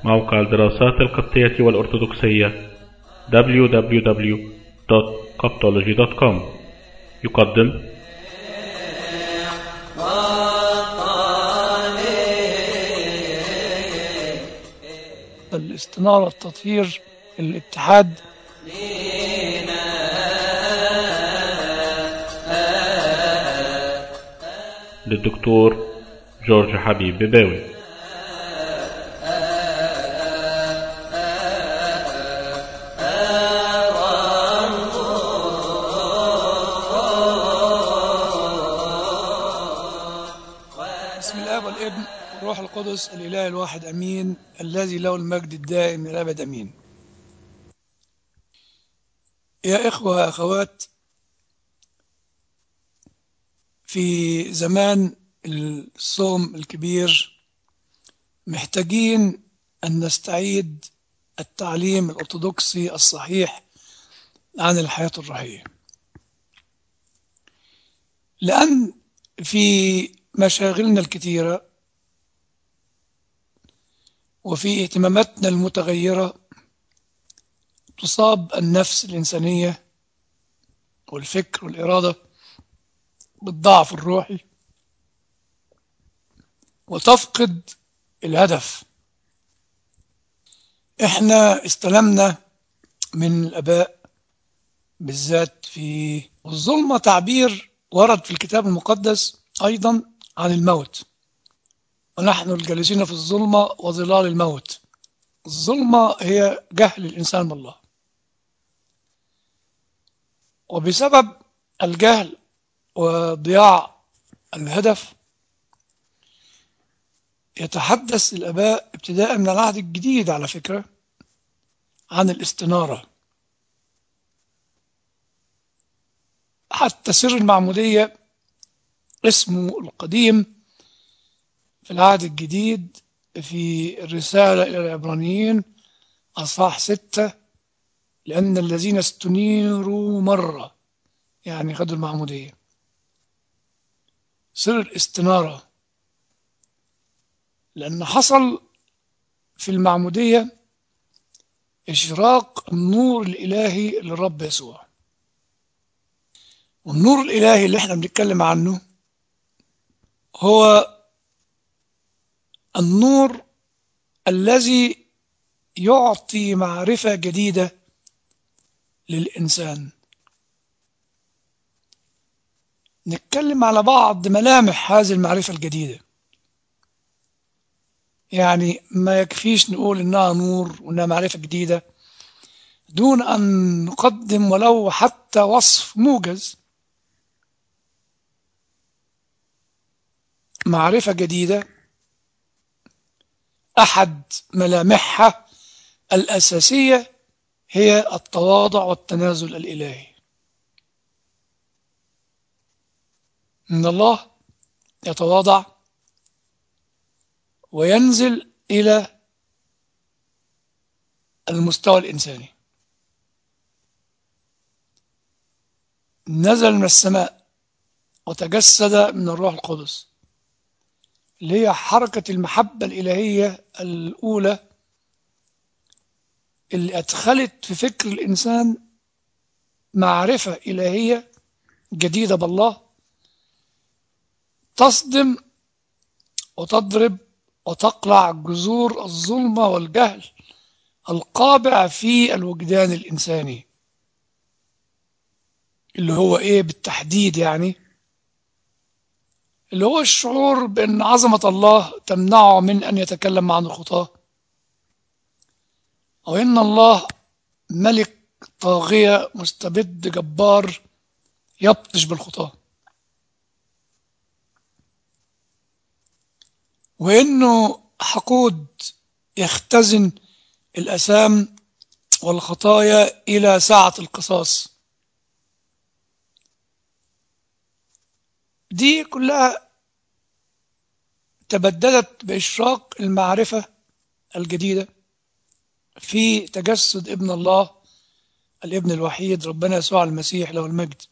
موقع الدراسات القبطية والأرثوذكسية www.coptology.com يقدم الاستنارة التطهير الاتحاد للدكتور جورج حبيب بباوي بسم الله والابن والروح القدس الإله الواحد أمين الذي له المجد الدائم من الأبد أمين يا إخوة وأخوات في زمان الصوم الكبير محتاجين أن نستعيد التعليم الأرثوذكسي الصحيح عن الحياة الروحية لأن في مشاغلنا الكثيرة وفي اهتماماتنا المتغيرة تصاب النفس الإنسانية والفكر والإرادة بالضعف الروحي وتفقد الهدف احنا استلمنا من الآباء بالذات في الظلمة تعبير ورد في الكتاب المقدس أيضا عن الموت ونحن الجالسين في الظلمة وظلال الموت الظلمة هي جهل الإنسان بالله وبسبب الجهل وضياع الهدف يتحدث الآباء ابتداء من العهد الجديد على فكرة عن الاستنارة حتى سر المعمودية اسمه القديم في العهد الجديد في الرسالة إلى العبرانيين أصحاح ستة لأن الذين استنيروا مرة يعني خدوا المعمودية سر الاستنارة لأن حصل في المعمودية إشراق النور الإلهي للرب يسوع والنور الإلهي اللي احنا بنتكلم عنه هو النور الذي يعطي معرفة جديدة للإنسان نتكلم على بعض ملامح هذه المعرفة الجديدة يعني ما يكفيش نقول إنها نور وإنها معرفة جديدة دون أن نقدم ولو حتى وصف موجز معرفة جديدة أحد ملامحها الأساسية هي التواضع والتنازل الإلهي إن الله يتواضع وينزل إلى المستوى الإنساني نزل من السماء وتجسد من الروح القدس اللي هي حركة المحبة الإلهية الأولى اللي أدخلت في فكر الإنسان معرفة إلهية جديدة بالله تصدم وتضرب وتقلع جذور الظلمة والجهل القابع في الوجدان الإنساني اللي هو إيه بالتحديد يعني اللي هو الشعور بأن عظمة الله تمنعه من أن يتكلم عن الخطاة أو إن الله ملك طاغية مستبد جبار يبطش بالخطاة وإنه حقود يختزن الأسام والخطايا إلى ساعة القصاص دي كلها تبددت بإشراق المعرفة الجديدة في تجسد ابن الله الابن الوحيد ربنا يسوع المسيح له المجد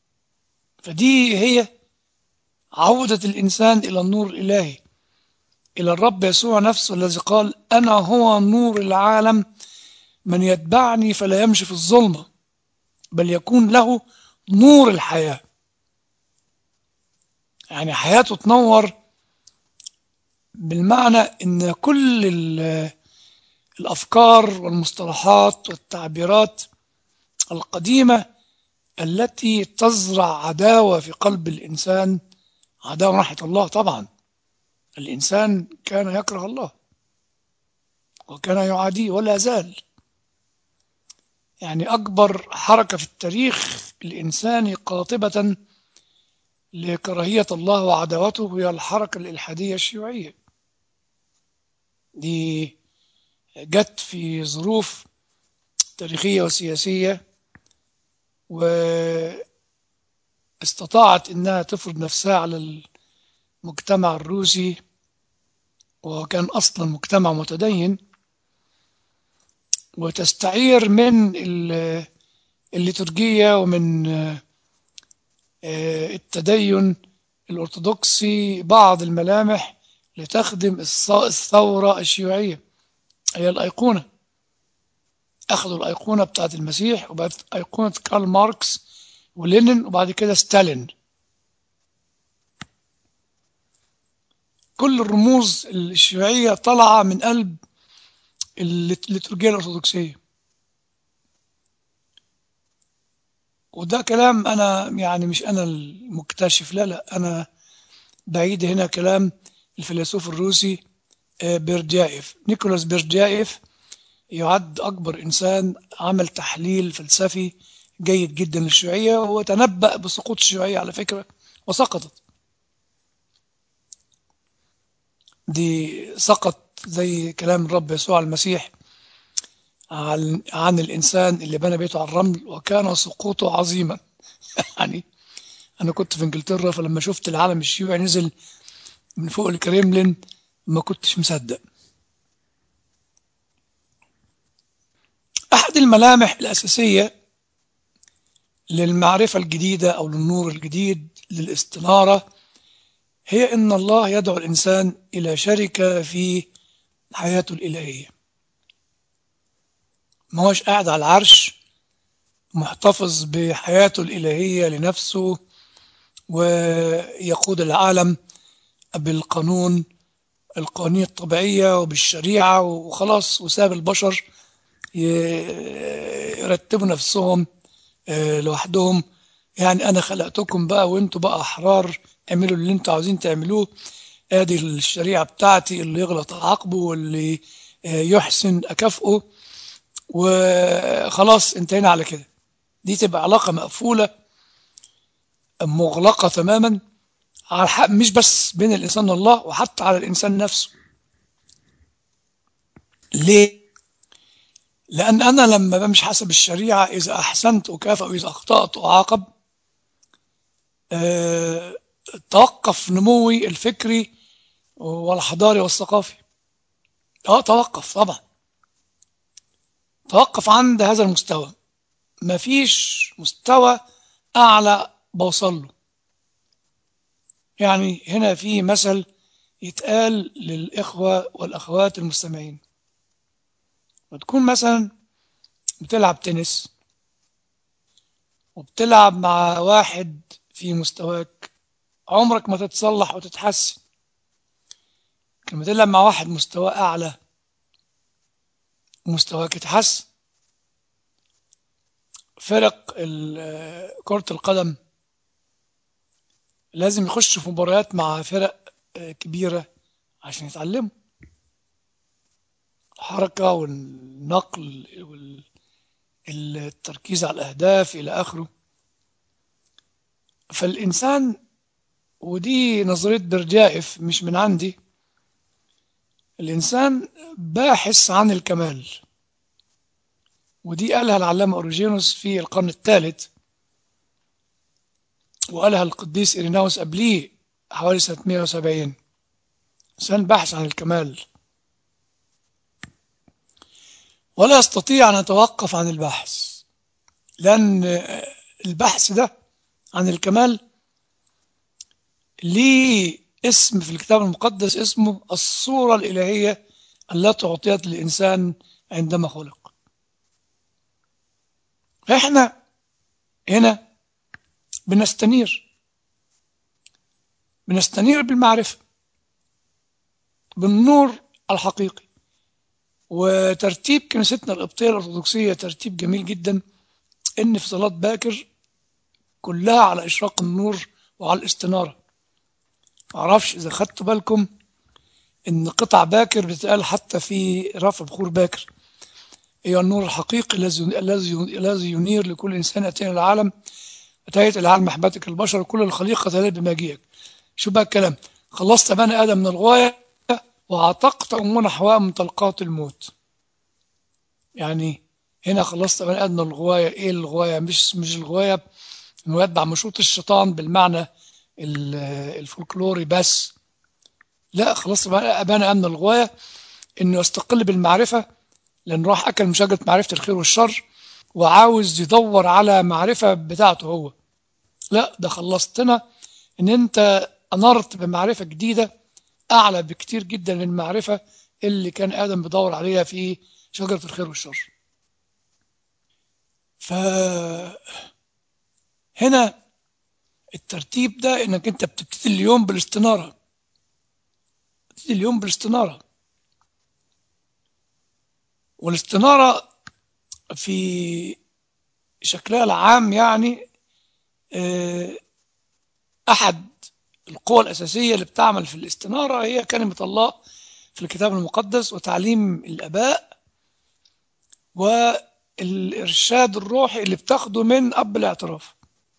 فدي هي عودة الإنسان إلى النور الإلهي إلى الرب يسوع نفسه الذي قال أنا هو نور العالم من يتبعني فلا يمشي في الظلمة بل يكون له نور الحياة يعني حياته تنور بالمعنى ان كل الافكار والمصطلحات والتعبيرات القديمه التي تزرع عداوه في قلب الانسان عداوه ناحيه الله طبعا الانسان كان يكره الله وكان يعاديه ولا زال يعني اكبر حركه في التاريخ الانساني قاطبه لكراهيه الله وعداوته هي الحركه الالحاديه الشيوعيه دي جت في ظروف تاريخية وسياسية واستطاعت انها تفرض نفسها على المجتمع الروسي وكان اصلا مجتمع متدين وتستعير من الليتورجية ومن التدين الأرثوذكسي بعض الملامح لتخدم الثورة الشيوعية هي الأيقونة أخذوا الأيقونة بتاعت المسيح وبقت أيقونة كارل ماركس ولينين وبعد كده ستالين كل الرموز الشيوعية طالعة من قلب الليتورجية الأرثوذكسية وده كلام أنا يعني مش أنا المكتشف لا لا أنا بعيد هنا كلام الفيلسوف الروسي بيرجايف نيكولاس بيرجايف يعد أكبر إنسان عمل تحليل فلسفي جيد جدا للشيوعية وتنبأ بسقوط الشيوعية على فكرة وسقطت دي سقط زي كلام الرب يسوع المسيح عن, عن الإنسان اللي بنى بيته على الرمل وكان سقوطه عظيما يعني أنا كنت في إنجلترا فلما شفت العالم الشيوعي نزل من فوق الكريملين ما كنتش مصدق أحد الملامح الأساسية للمعرفة الجديدة أو للنور الجديد للاستنارة هي أن الله يدعو الإنسان إلى شركة في حياته الإلهية ما هوش قاعد على العرش محتفظ بحياته الإلهية لنفسه ويقود العالم بالقانون القوانين الطبيعية وبالشريعة وخلاص وساب البشر يرتبوا نفسهم لوحدهم يعني أنا خلقتكم بقى وانتوا بقى أحرار اعملوا اللي انتوا عاوزين تعملوه ادي الشريعة بتاعتي اللي يغلط عاقبه واللي يحسن أكافئه وخلاص انتهينا على كده دي تبقى علاقة مقفولة مغلقة تماما على حق مش بس بين الإنسان والله وحتى على الإنسان نفسه ليه؟ لأن أنا لما بمشي حسب الشريعة إذا أحسنت أكافئ وإذا أخطأت أعاقب أه توقف نموي الفكري والحضاري والثقافي اه توقف طبعا توقف عند هذا المستوى مفيش مستوى أعلى بوصل له يعني هنا في مثل يتقال للإخوة والأخوات المستمعين وتكون مثلا بتلعب تنس وبتلعب مع واحد في مستواك عمرك ما تتصلح وتتحسن لما تلعب مع واحد مستواه أعلى مستواك يتحسن فرق كرة القدم لازم يخشوا في مباريات مع فرق كبيرة عشان يتعلموا الحركة والنقل والتركيز على الأهداف إلى آخره فالإنسان ودي نظرية برجائف مش من عندي الإنسان باحث عن الكمال ودي قالها العلامة أوريجينوس في القرن الثالث وقالها القديس إيريناوس قبليه حوالي سنة 170 إنسان باحث عن الكمال ولا يستطيع أن يتوقف عن البحث لأن البحث ده عن الكمال ليه اسم في الكتاب المقدس اسمه الصورة الإلهية التي أعطيت للإنسان عندما خلق فإحنا هنا بنستنير بنستنير بالمعرفة بالنور الحقيقي وترتيب كنيستنا القبطية الأرثوذكسية ترتيب جميل جدا إن في صلاة باكر كلها على إشراق النور وعلى الاستنارة معرفش إذا خدتوا بالكم إن قطع باكر بتقال حتى في رفع بخور باكر هي النور الحقيقي الذي الذي الذي ينير لكل إنسان أتينا العالم أتيت العالم محبتك البشر كل الخليقة تلد بمجيئك شو بقى الكلام خلصت بني آدم من الغاية وعتقت أمنا حواء من طلقات الموت يعني هنا خلصت بني آدم من الغواية إيه الغواية مش مش الغواية إنه يتبع مشروط الشيطان بالمعنى الفولكلوري بس لا خلاص بني آدم من الغواية إنه يستقل بالمعرفة لأن راح أكل من شجرة معرفة الخير والشر وعاوز يدور على معرفة بتاعته هو لا ده خلصتنا إن أنت أنرت بمعرفة جديدة أعلى بكتير جدا من المعرفة اللي كان آدم بيدور عليها في شجرة الخير والشر فهنا الترتيب ده انك انت بتبتدي اليوم بالاستنارة بتبتدي اليوم بالاستنارة والاستنارة في شكلها العام يعني أحد القوى الأساسية اللي بتعمل في الاستنارة هي كلمة الله في الكتاب المقدس وتعليم الآباء والإرشاد الروحي اللي بتاخده من أب الاعتراف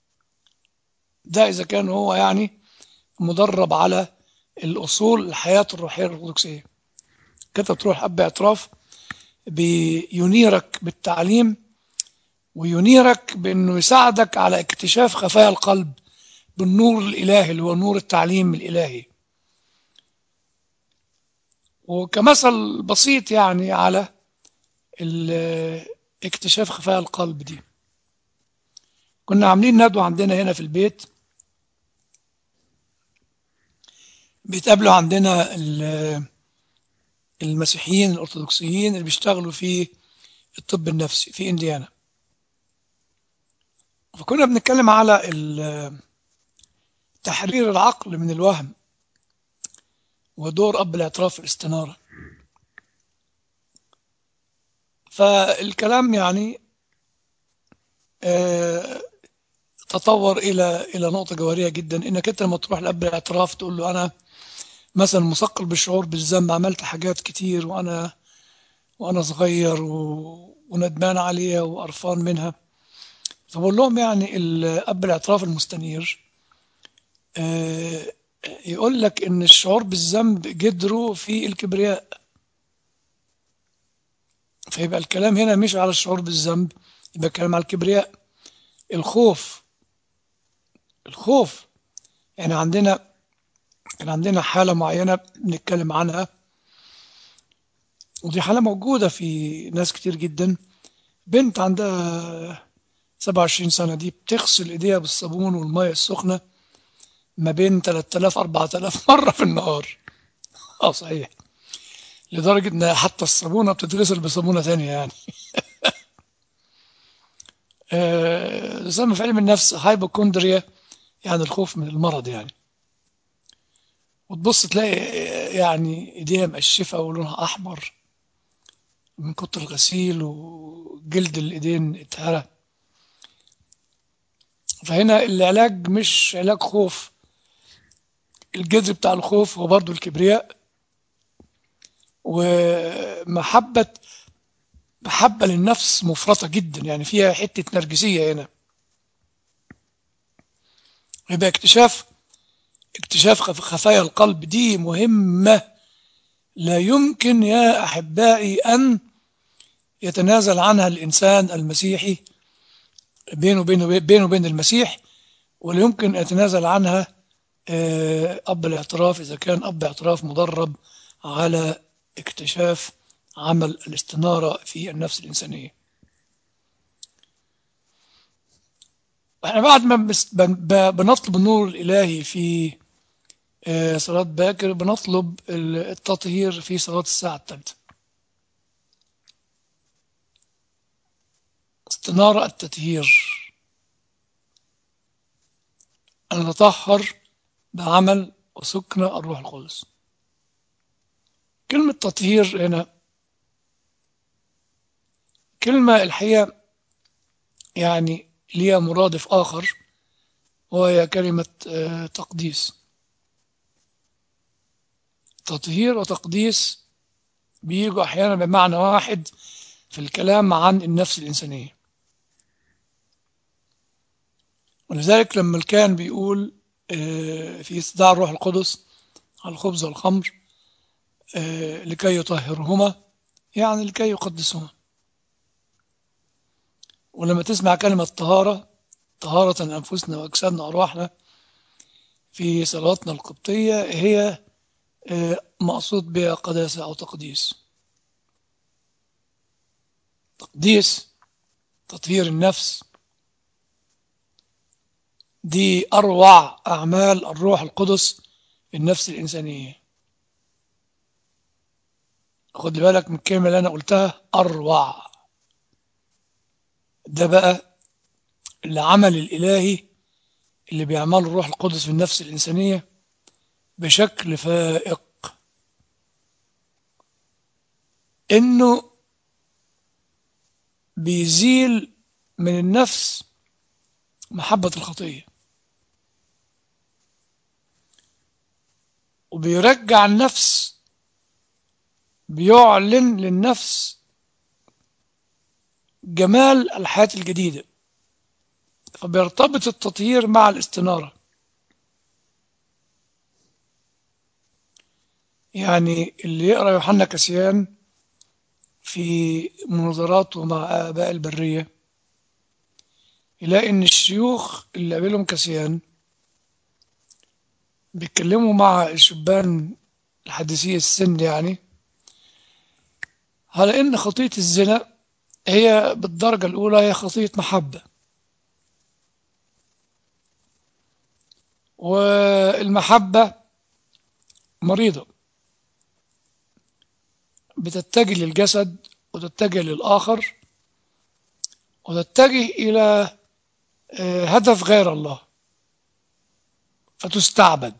ده إذا كان هو يعني مدرب على الأصول الحياة الروحية الأرثوذكسية كده تروح أب اعتراف بينيرك بالتعليم وينيرك بأنه يساعدك على اكتشاف خفايا القلب بالنور الإلهي اللي هو نور التعليم الإلهي وكمثل بسيط يعني على اكتشاف خفايا القلب دي كنا عاملين ندوة عندنا هنا في البيت بيتقابلوا عندنا المسيحيين الأرثوذكسيين اللي بيشتغلوا في الطب النفسي في إنديانا فكنا بنتكلم على تحرير العقل من الوهم ودور أب الاعتراف في الاستنارة فالكلام يعني تطور إلى إلى نقطة جوهرية جدا إنك أنت لما تروح لأب الاعتراف تقول له أنا مثلا مثقل بالشعور بالذنب عملت حاجات كتير وأنا وأنا صغير و... وندمان عليها وقرفان منها فبقول لهم يعني الأب الاعتراف المستنير يقول لك إن الشعور بالذنب جدره في الكبرياء فيبقى الكلام هنا مش على الشعور بالذنب يبقى الكلام على الكبرياء الخوف الخوف يعني عندنا كان عندنا حالة معينة بنتكلم عنها ودي حالة موجودة في ناس كتير جدا بنت عندها 27 سنة دي بتغسل ايديها بالصابون والمية السخنة ما بين 3000 4000 مرة في النهار اه صحيح لدرجة ان حتى الصابونة بتتغسل بصابونة ثانية يعني يسمى في علم النفس هايبوكوندريا يعني الخوف من المرض يعني وتبص تلاقي يعني ايديها مقشفة ولونها أحمر من كتر الغسيل وجلد الإيدين اتهرى فهنا العلاج مش علاج خوف الجذر بتاع الخوف هو برضو الكبرياء ومحبة محبة للنفس مفرطة جدا يعني فيها حتة نرجسية هنا يبقى اكتشاف اكتشاف خفايا القلب دي مهمة لا يمكن يا أحبائي أن يتنازل عنها الإنسان المسيحي بينه وبين بينه وبين المسيح ولا يمكن يتنازل عنها أب الاعتراف إذا كان أب اعتراف مدرب على اكتشاف عمل الاستنارة في النفس الإنسانية احنا بعد ما بنطلب النور الإلهي في آه، صلاة باكر بنطلب التطهير في صلاة الساعة الثالثة استنارة التطهير أن نتطهر بعمل وسكن الروح القدس كلمة تطهير هنا كلمة الحقيقة يعني ليها مرادف آخر وهي كلمة آه، تقديس تطهير وتقديس بيجوا أحيانا بمعنى واحد في الكلام عن النفس الإنسانية ولذلك لما كان بيقول آه، في استدعاء الروح القدس على الخبز والخمر آه، لكي يطهرهما يعني لكي يقدسهما ولما تسمع كلمة طهارة طهارة أنفسنا وأجسادنا وأرواحنا في صلواتنا القبطية هي آه، مقصود بها قداسة أو تقديس تقديس تطهير النفس دي أروع أعمال الروح القدس في النفس الإنسانية خد بالك من الكلمة اللي أنا قلتها أروع ده بقى العمل الإلهي اللي بيعمله الروح القدس في النفس الإنسانية بشكل فائق إنه بيزيل من النفس محبة الخطية وبيرجع النفس بيعلن للنفس جمال الحياة الجديدة فبيرتبط التطهير مع الاستنارة يعني اللي يقرأ يوحنا كسيان في مناظراته مع آباء البرية يلاقي إن الشيوخ اللي قابلهم كسيان بيتكلموا مع الشبان الحديثي السن يعني على إن خطية الزنا هي بالدرجة الأولى هي خطية محبة والمحبة مريضة بتتجه للجسد وتتجه للآخر وتتجه إلى آه، هدف غير الله فتستعبد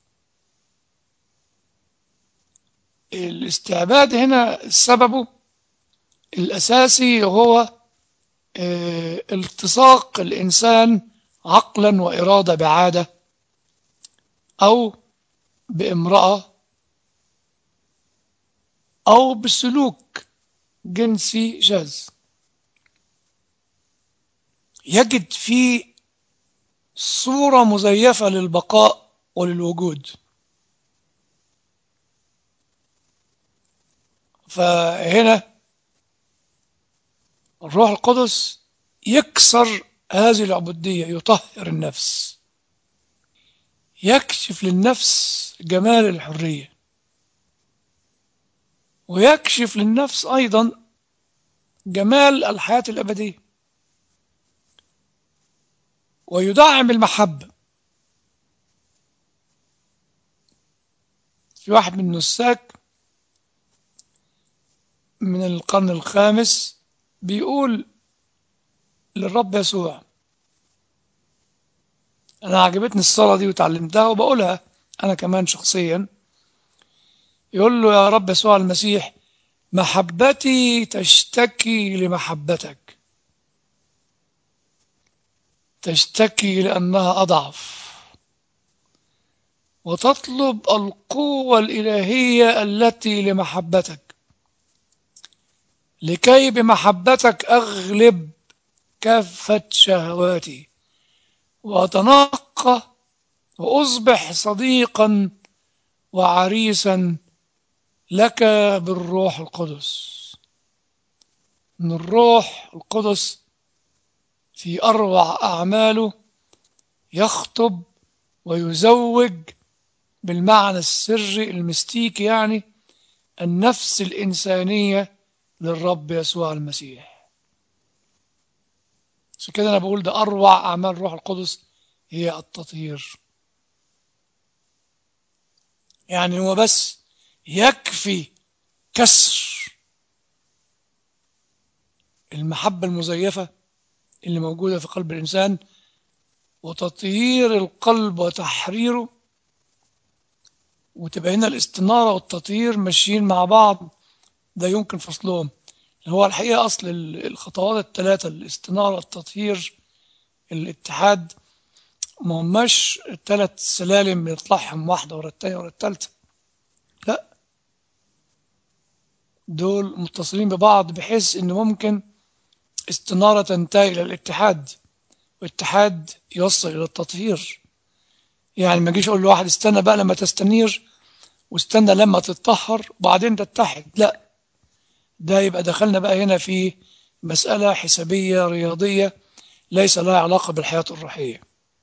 الاستعباد هنا سببه الأساسي هو آه، التصاق الإنسان عقلا وإرادة بعادة أو بامرأة أو بسلوك جنسي شاذ يجد فيه صورة مزيفة للبقاء وللوجود فهنا الروح القدس يكسر هذه العبودية يطهر النفس يكشف للنفس جمال الحرية ويكشف للنفس أيضا جمال الحياة الأبدية ويدعم المحبة في واحد من النساك من القرن الخامس بيقول للرب يسوع أنا عجبتني الصلاة دي وتعلمتها وبقولها أنا كمان شخصيا يقول له يا رب يسوع المسيح محبتي تشتكي لمحبتك تشتكي لأنها أضعف وتطلب القوة الإلهية التي لمحبتك لكي بمحبتك أغلب كافة شهواتي وأتنقى وأصبح صديقا وعريسا لك بالروح القدس من الروح القدس في أروع أعماله يخطب ويزوج بالمعنى السري المستيكي يعني النفس الإنسانية للرب يسوع المسيح عشان كده أنا بقول ده أروع أعمال الروح القدس هي التطهير يعني هو بس يكفي كسر المحبة المزيفة اللي موجودة في قلب الإنسان وتطهير القلب وتحريره وتبقى هنا الاستنارة والتطهير ماشيين مع بعض ده يمكن فصلهم هو الحقيقة أصل الخطوات الثلاثة الاستنارة التطهير الاتحاد ما هماش ثلاث سلالم بنطلعهم واحدة ورا التانية ورا التالتة لا دول متصلين ببعض بحيث ان ممكن استنارة تنتهي إلى الاتحاد والاتحاد يوصل إلى التطهير يعني ما اجيش اقول لواحد استنى بقى لما تستنير واستنى لما تتطهر وبعدين تتحد لا ده يبقى دخلنا بقى هنا في مسألة حسابية رياضية ليس لها علاقة بالحياة الروحية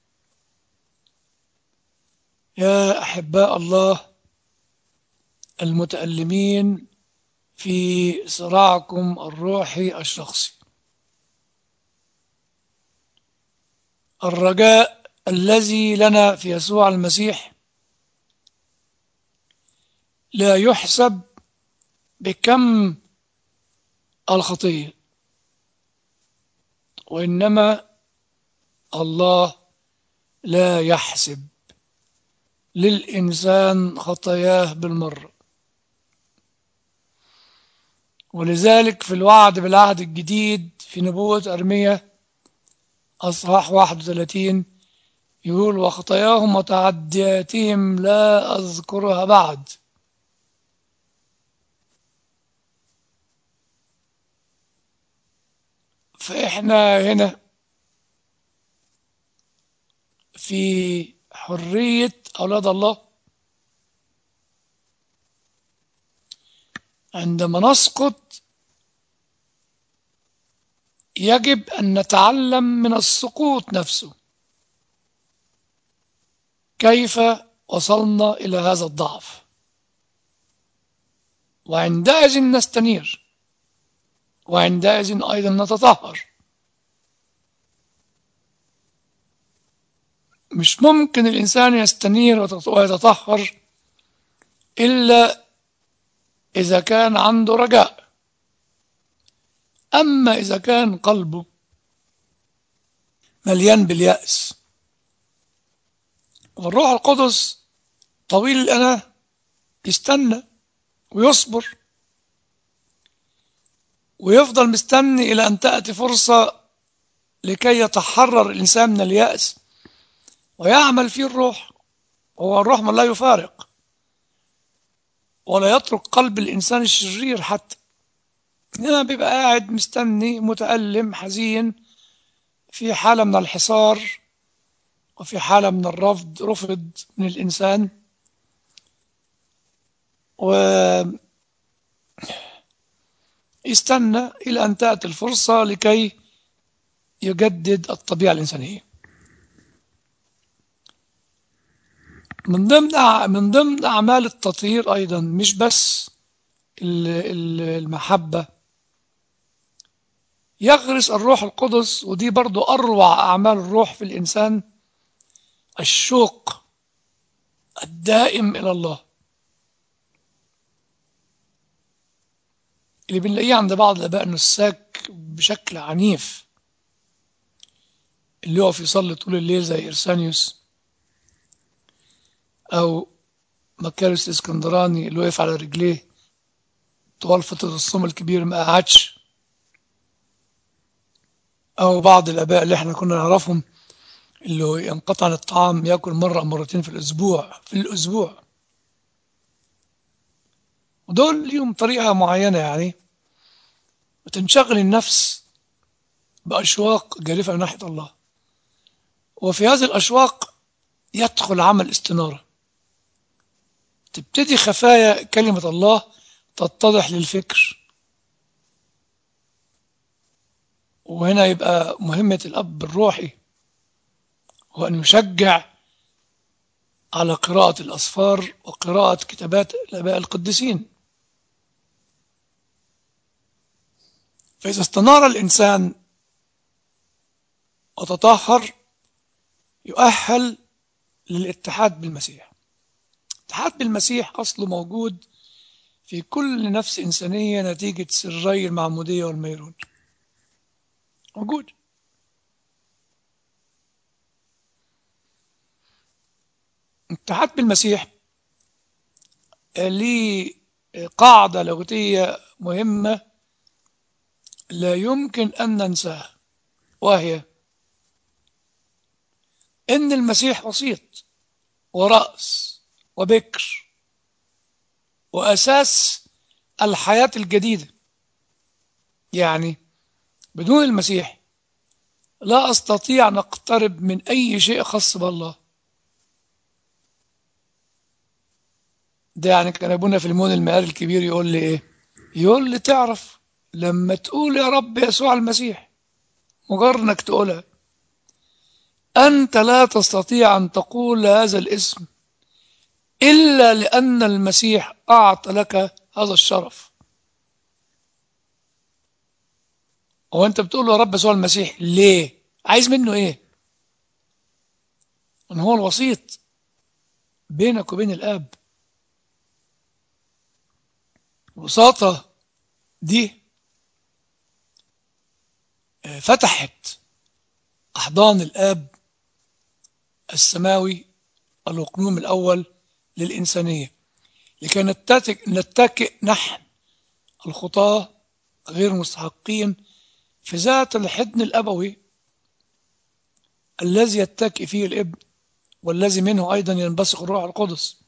يا أحباء الله المتألمين في صراعكم الروحي الشخصي الرجاء الذي لنا في يسوع المسيح لا يحسب بكم الخطية وإنما الله لا يحسب للإنسان خطاياه بالمرة ولذلك في الوعد بالعهد الجديد في نبوة أرمية أصحاح 31 يقول وخطاياهم وتعدياتهم لا أذكرها بعد فإحنا هنا في حرية أولاد الله عندما نسقط يجب أن نتعلم من السقوط نفسه كيف وصلنا إلى هذا الضعف وعندئذ نستنير وعندئذ أيضا نتطهر مش ممكن الإنسان يستنير ويتطهر إلا إذا كان عنده رجاء أما إذا كان قلبه مليان باليأس والروح القدس طويل الأنا يستنى ويصبر ويفضل مستني إلى أن تأتي فرصة لكي يتحرر الإنسان من اليأس ويعمل فيه الروح هو الروح من لا يفارق ولا يترك قلب الإنسان الشرير حتى إنما بيبقى قاعد مستني متألم حزين في حالة من الحصار وفي حالة من الرفض رفض من الإنسان و يستنى إلى أن تأتي الفرصة لكي يجدد الطبيعة الإنسانية من ضمن من ضمن أعمال التطهير أيضا مش بس المحبة يغرس الروح القدس ودي برضو أروع أعمال الروح في الإنسان الشوق الدائم إلى الله اللي بنلاقيه عند بعض الآباء النساك بشكل عنيف اللي هو يصلي طول الليل زي إرسانيوس أو مكارس الإسكندراني اللي وقف على رجليه طوال فترة الصوم الكبير ما قعدش أو بعض الآباء اللي احنا كنا نعرفهم اللي هو ينقطع عن الطعام ياكل مرة أو مرتين في الأسبوع في الأسبوع ودول ليهم طريقة معينة يعني وتنشغل النفس بأشواق جارفة من ناحية الله وفي هذه الأشواق يدخل عمل استنارة تبتدي خفايا كلمة الله تتضح للفكر وهنا يبقى مهمة الأب الروحي هو أن يشجع على قراءة الأصفار وقراءة كتابات الآباء القديسين فإذا استنار الإنسان وتطهر يؤهل للاتحاد بالمسيح الاتحاد بالمسيح أصله موجود في كل نفس إنسانية نتيجة سري المعمودية والميرون موجود الاتحاد بالمسيح ليه قاعدة لغوية مهمة لا يمكن أن ننساها وهي إن المسيح وسيط ورأس وبكر وأساس الحياة الجديدة يعني بدون المسيح لا أستطيع أن أقترب من أي شيء خاص بالله ده يعني كان أبونا في المون المقال الكبير يقول لي إيه يقول لي تعرف لما تقول يا رب يسوع المسيح مجرد انك تقولها أنت لا تستطيع أن تقول هذا الاسم إلا لأن المسيح أعطى لك هذا الشرف هو أنت بتقول له يا رب يسوع المسيح ليه عايز منه إيه أن هو الوسيط بينك وبين الآب الوساطة دي فتحت أحضان الآب السماوي الوقنوم الأول للإنسانية لكي نتكئ, نتكئ نحن الخطاة غير مستحقين في ذات الحضن الأبوي الذي يتكئ فيه الابن والذي منه أيضا ينبثق الروح القدس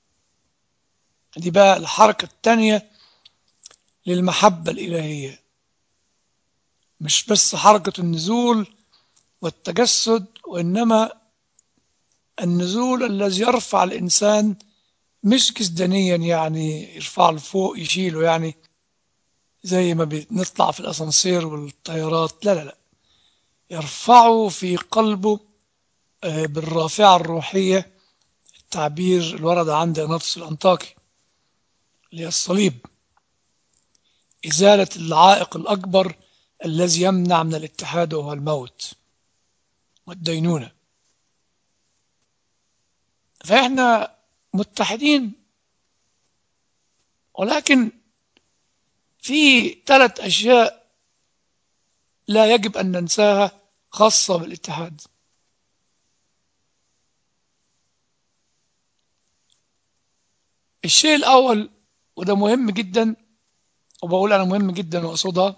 دي بقى الحركة الثانية للمحبة الإلهية مش بس حركة النزول والتجسد وإنما النزول الذي يرفع الإنسان مش جسدانيا يعني يرفع لفوق يشيله يعني زي ما بنطلع في الأسانسير والطيارات لا لا لا يرفعه في قلبه بالرافعة الروحية التعبير اللي ورد عند نفس الأنطاكي اللي هي الصليب إزالة العائق الأكبر الذي يمنع من الاتحاد وهو الموت والدينونة فإحنا متحدين ولكن في ثلاث أشياء لا يجب أن ننساها خاصة بالاتحاد الشيء الأول وده مهم جدا وبقول أنا مهم جدا وأقصدها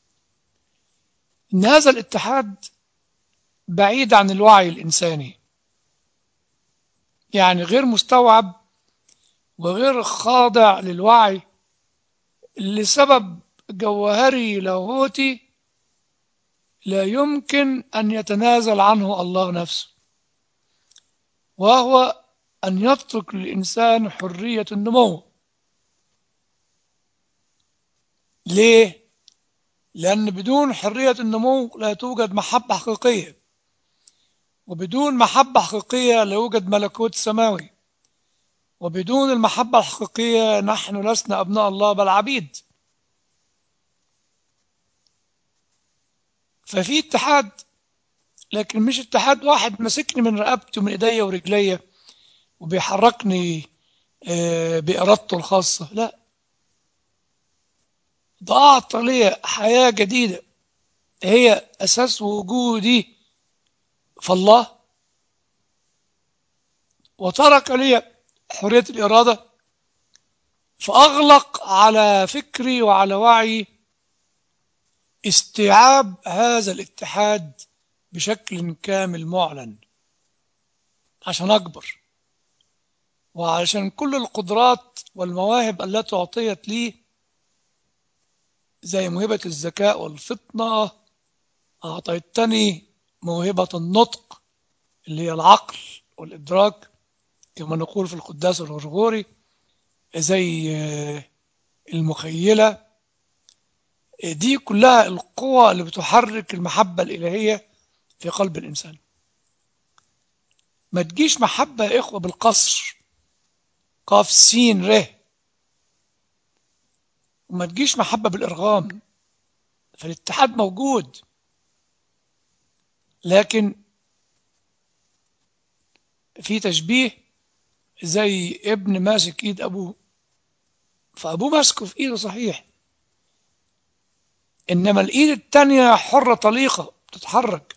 إن هذا الاتحاد بعيد عن الوعي الإنساني يعني غير مستوعب وغير خاضع للوعي لسبب جوهري لاهوتي لا يمكن أن يتنازل عنه الله نفسه وهو أن يترك للإنسان حرية النمو ليه؟ لأن بدون حرية النمو لا توجد محبة حقيقية وبدون محبة حقيقية لا يوجد ملكوت سماوي وبدون المحبة الحقيقية نحن لسنا أبناء الله بل عبيد ففي اتحاد لكن مش اتحاد واحد ماسكني من رقبتي ومن ايديا ورجليا وبيحركني بإرادته الخاصة لا ده أعطى لي حياة جديدة هي أساس وجودي في الله وترك لي حرية الإرادة فأغلق على فكري وعلى وعي استيعاب هذا الاتحاد بشكل كامل معلن عشان أكبر وعشان كل القدرات والمواهب التي أعطيت لي زي موهبة الذكاء والفطنة أعطيتني موهبة النطق اللي هي العقل والإدراك كما نقول في القداس الغرغوري زي المخيلة دي كلها القوى اللي بتحرك المحبة الإلهية في قلب الإنسان ما تجيش محبة يا إخوة بالقصر قاف سين ره وما تجيش محبة بالإرغام فالاتحاد موجود لكن في تشبيه زي ابن ماسك ايد ابوه فابوه ماسكه في ايده صحيح انما الايد التانية حرة طليقة تتحرك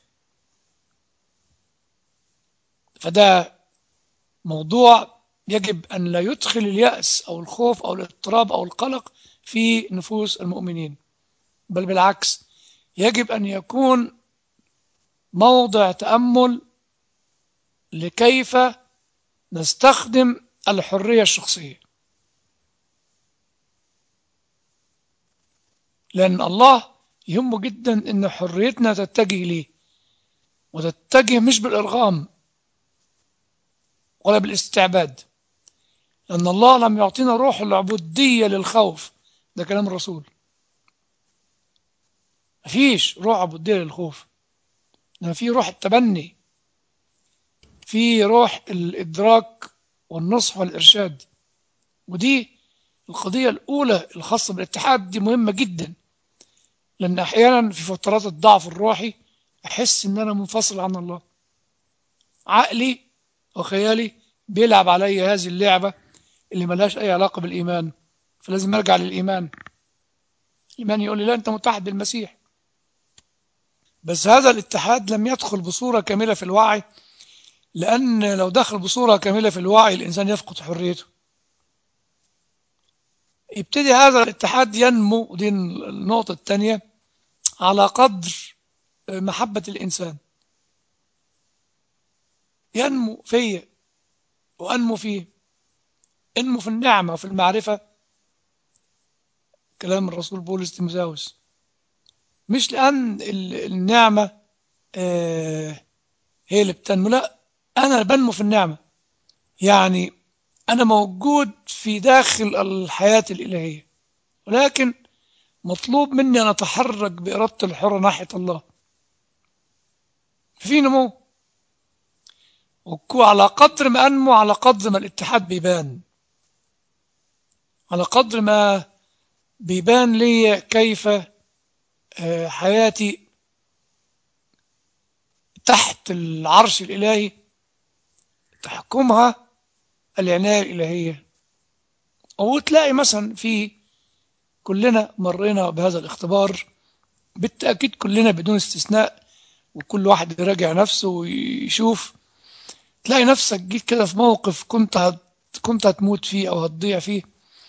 فده موضوع يجب أن لا يدخل اليأس أو الخوف أو الاضطراب أو القلق في نفوس المؤمنين بل بالعكس يجب أن يكون موضع تأمل لكيف نستخدم الحرية الشخصية لأن الله يهمه جدا أن حريتنا تتجه ليه وتتجه مش بالإرغام ولا بالاستعباد لأن الله لم يعطينا روح العبودية للخوف ده كلام الرسول مفيش روح عبودية للخوف إنما في روح التبني في روح الإدراك والنصح والإرشاد ودي القضية الأولى الخاصة بالاتحاد دي مهمة جدا لأن أحيانا في فترات الضعف الروحي أحس إن أنا منفصل عن الله عقلي وخيالي بيلعب علي هذه اللعبة اللي ملهاش أي علاقة بالإيمان فلازم أرجع للإيمان الإيمان يقول لي لا أنت متحد بالمسيح بس هذا الاتحاد لم يدخل بصورة كاملة في الوعي لأن لو دخل بصورة كاملة في الوعي الإنسان يفقد حريته يبتدي هذا الاتحاد ينمو ودي النقطة الثانية على قدر محبة الإنسان ينمو فيا وأنمو فيه انمو في النعمة وفي المعرفة كلام الرسول بولس تيموثاوس مش لأن النعمة هي اللي بتنمو لا أنا بنمو في النعمة يعني أنا موجود في داخل الحياة الإلهية ولكن مطلوب مني أن أتحرك بإرادتي الحرة ناحية الله في نمو وعلى قدر ما أنمو على قدر ما الاتحاد بيبان على قدر ما بيبان لي كيف حياتي تحت العرش الإلهي تحكمها العناية الإلهية وتلاقي مثلا في كلنا مرينا بهذا الاختبار بالتأكيد كلنا بدون استثناء وكل واحد يراجع نفسه ويشوف تلاقي نفسك جيت كده في موقف كنت هت... كنت هتموت فيه أو هتضيع فيه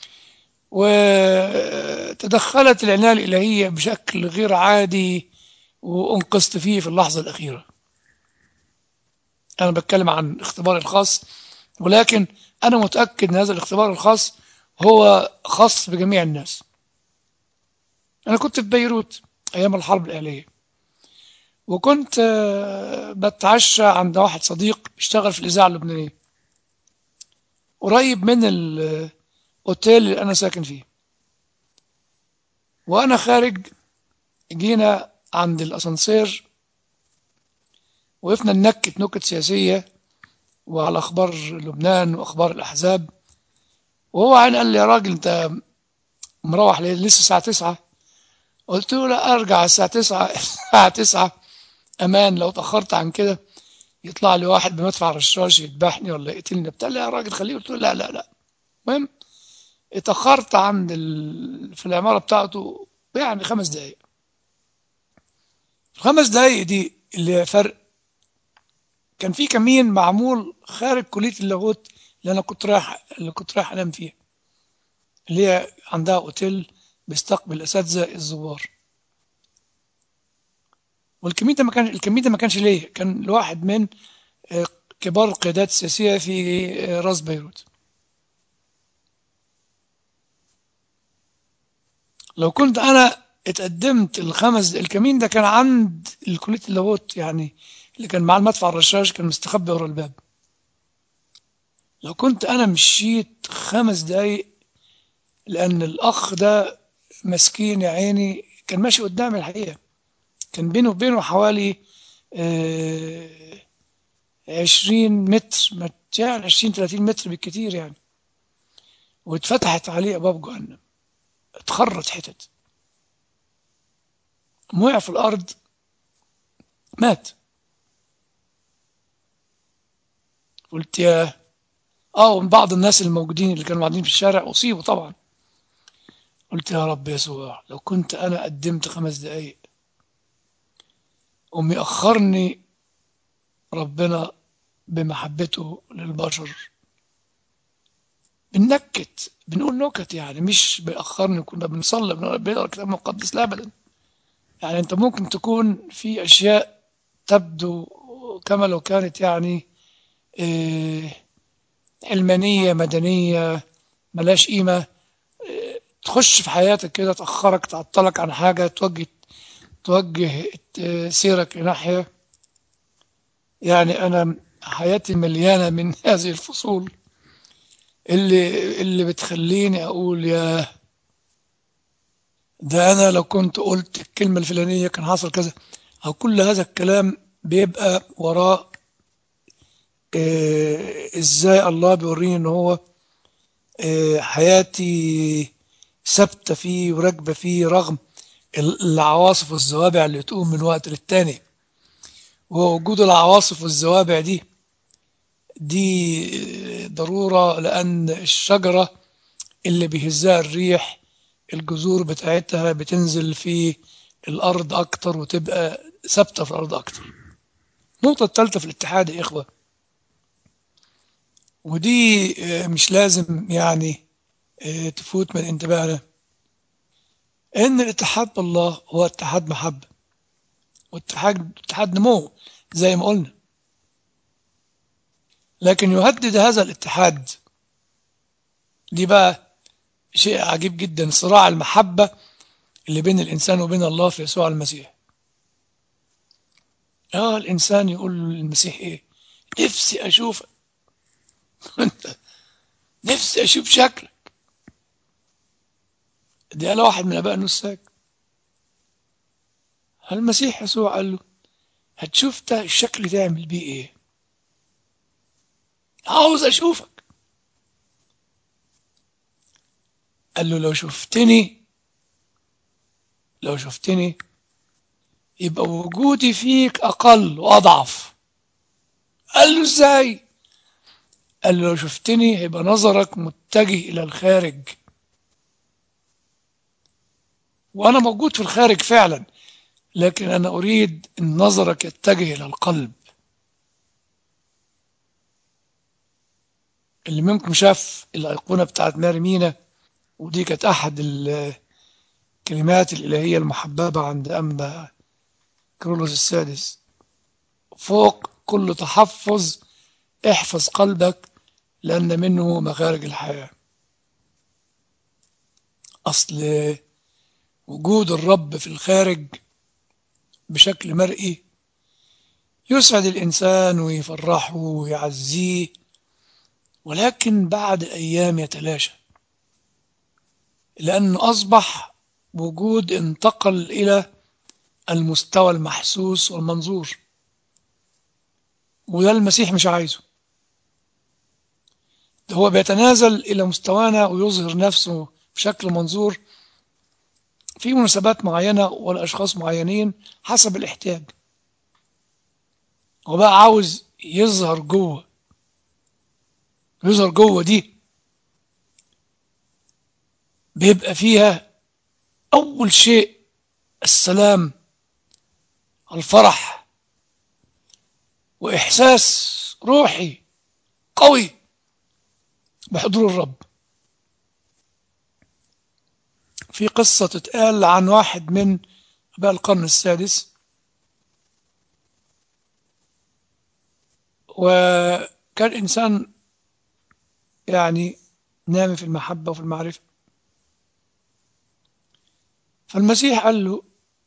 وتدخلت العناية الإلهية بشكل غير عادي وانقذت فيه في اللحظة الأخيرة أنا بتكلم عن اختباري الخاص ولكن أنا متأكد أن هذا الاختبار الخاص هو خاص بجميع الناس أنا كنت في بيروت أيام الحرب الأهلية وكنت بتعشى عند واحد صديق بيشتغل في الإذاعة اللبنانية قريب من الأوتيل اللي أنا ساكن فيه وأنا خارج جينا عند الأسانسير وقفنا ننكت نكت سياسية وعلى أخبار لبنان وأخبار الأحزاب وهو عين قال لي يا راجل أنت مروح ليه لسه الساعة تسعة قلت له لا أرجع الساعة تسعة الساعة تسعة أمان لو تأخرت عن كده يطلع لي واحد بمدفع رشاش يذبحني ولا يقتلني بتاع لي يا راجل خليه قلت له لا لا لا المهم اتأخرت عند ال... في العمارة بتاعته يعني خمس دقايق الخمس دقايق دي اللي فرق كان في كمين معمول خارج كلية اللاهوت اللي أنا كنت رايح اللي كنت رايح أنام فيها اللي هي عندها أوتيل بيستقبل الأساتذة الزوار والكمين ده ما كان الكمين ده ما كانش ليا كان لواحد من كبار القيادات السياسية في راس بيروت لو كنت أنا اتقدمت الخمس الكمين ده كان عند الكلية اللاهوت يعني اللي كان معاه المدفع الرشاش كان مستخبي ورا الباب لو كنت أنا مشيت خمس دقايق لأن الأخ ده مسكين يا عيني كان ماشي قدامي الحقيقة كان بينه وبينه حوالي عشرين متر يعني عشرين تلاتين متر بالكتير يعني واتفتحت عليه أبواب جهنم اتخرط حتت وقع في الأرض مات قلت يا اه ومن بعض الناس الموجودين اللي كانوا قاعدين في الشارع أصيبوا طبعا قلت يا رب يسوع لو كنت أنا قدمت خمس دقايق وم يأخرني ربنا بمحبته للبشر بننكت بنقول نكت يعني مش بيأخرني كنا بنصلي بنقرا الكتاب المقدس لا أبدا يعني أنت ممكن تكون في أشياء تبدو كما لو كانت يعني إيه علمانية مدنية ملاش قيمة إيه تخش في حياتك كده تأخرك تعطلك عن حاجة توجه توجه سيرك لناحية يعني أنا حياتي مليانة من هذه الفصول اللي اللي بتخليني أقول يا ده أنا لو كنت قلت الكلمة الفلانية كان حصل كذا أو كل هذا الكلام بيبقى وراه إيه إزاي الله بيوريني إن هو إيه حياتي ثابتة فيه وراكبة فيه رغم العواصف والزوابع اللي تقوم من وقت للتاني ووجود العواصف والزوابع دي دي ضرورة لأن الشجرة اللي بيهزها الريح الجذور بتاعتها بتنزل في الأرض أكتر وتبقى ثابتة في الأرض أكتر النقطة الثالثة في الاتحاد يا إخوة ودي مش لازم يعني تفوت من انتباهنا ان الاتحاد بالله هو اتحاد محبة واتحاد اتحاد نمو زي ما قلنا لكن يهدد هذا الاتحاد دي بقى شيء عجيب جدا صراع المحبة اللي بين الإنسان وبين الله في يسوع المسيح اه الإنسان يقول للمسيح إيه نفسي أشوفك أنت نفسي أشوف شكلك دي قال واحد من اباء النساك المسيح يسوع قال له هتشوف ده الشكل تعمل بيه ايه عاوز اشوفك قال له لو شفتني لو شفتني يبقى وجودي فيك اقل واضعف قال له ازاي قال له لو شفتني هيبقى نظرك متجه الى الخارج وأنا موجود في الخارج فعلا لكن أنا أريد أن نظرك يتجه إلى القلب اللي منكم شاف الأيقونة بتاعت ماري مينا ودي كانت أحد الكلمات الإلهية المحببة عند أنبا كرولوس السادس فوق كل تحفظ احفظ قلبك لأن منه مخارج الحياة أصل وجود الرب في الخارج بشكل مرئي يسعد الإنسان ويفرحه ويعزيه ولكن بعد أيام يتلاشى لأنه أصبح وجود انتقل إلى المستوى المحسوس والمنظور وده المسيح مش عايزه ده هو بيتنازل إلى مستوانا ويظهر نفسه بشكل منظور في مناسبات معينة والأشخاص معينين حسب الاحتياج هو بقى عاوز يظهر جوه يظهر جوه دي بيبقى فيها أول شيء السلام الفرح وإحساس روحي قوي بحضور الرب في قصة تتقال عن واحد من أباء القرن السادس وكان إنسان يعني نام في المحبة وفي المعرفة فالمسيح قال له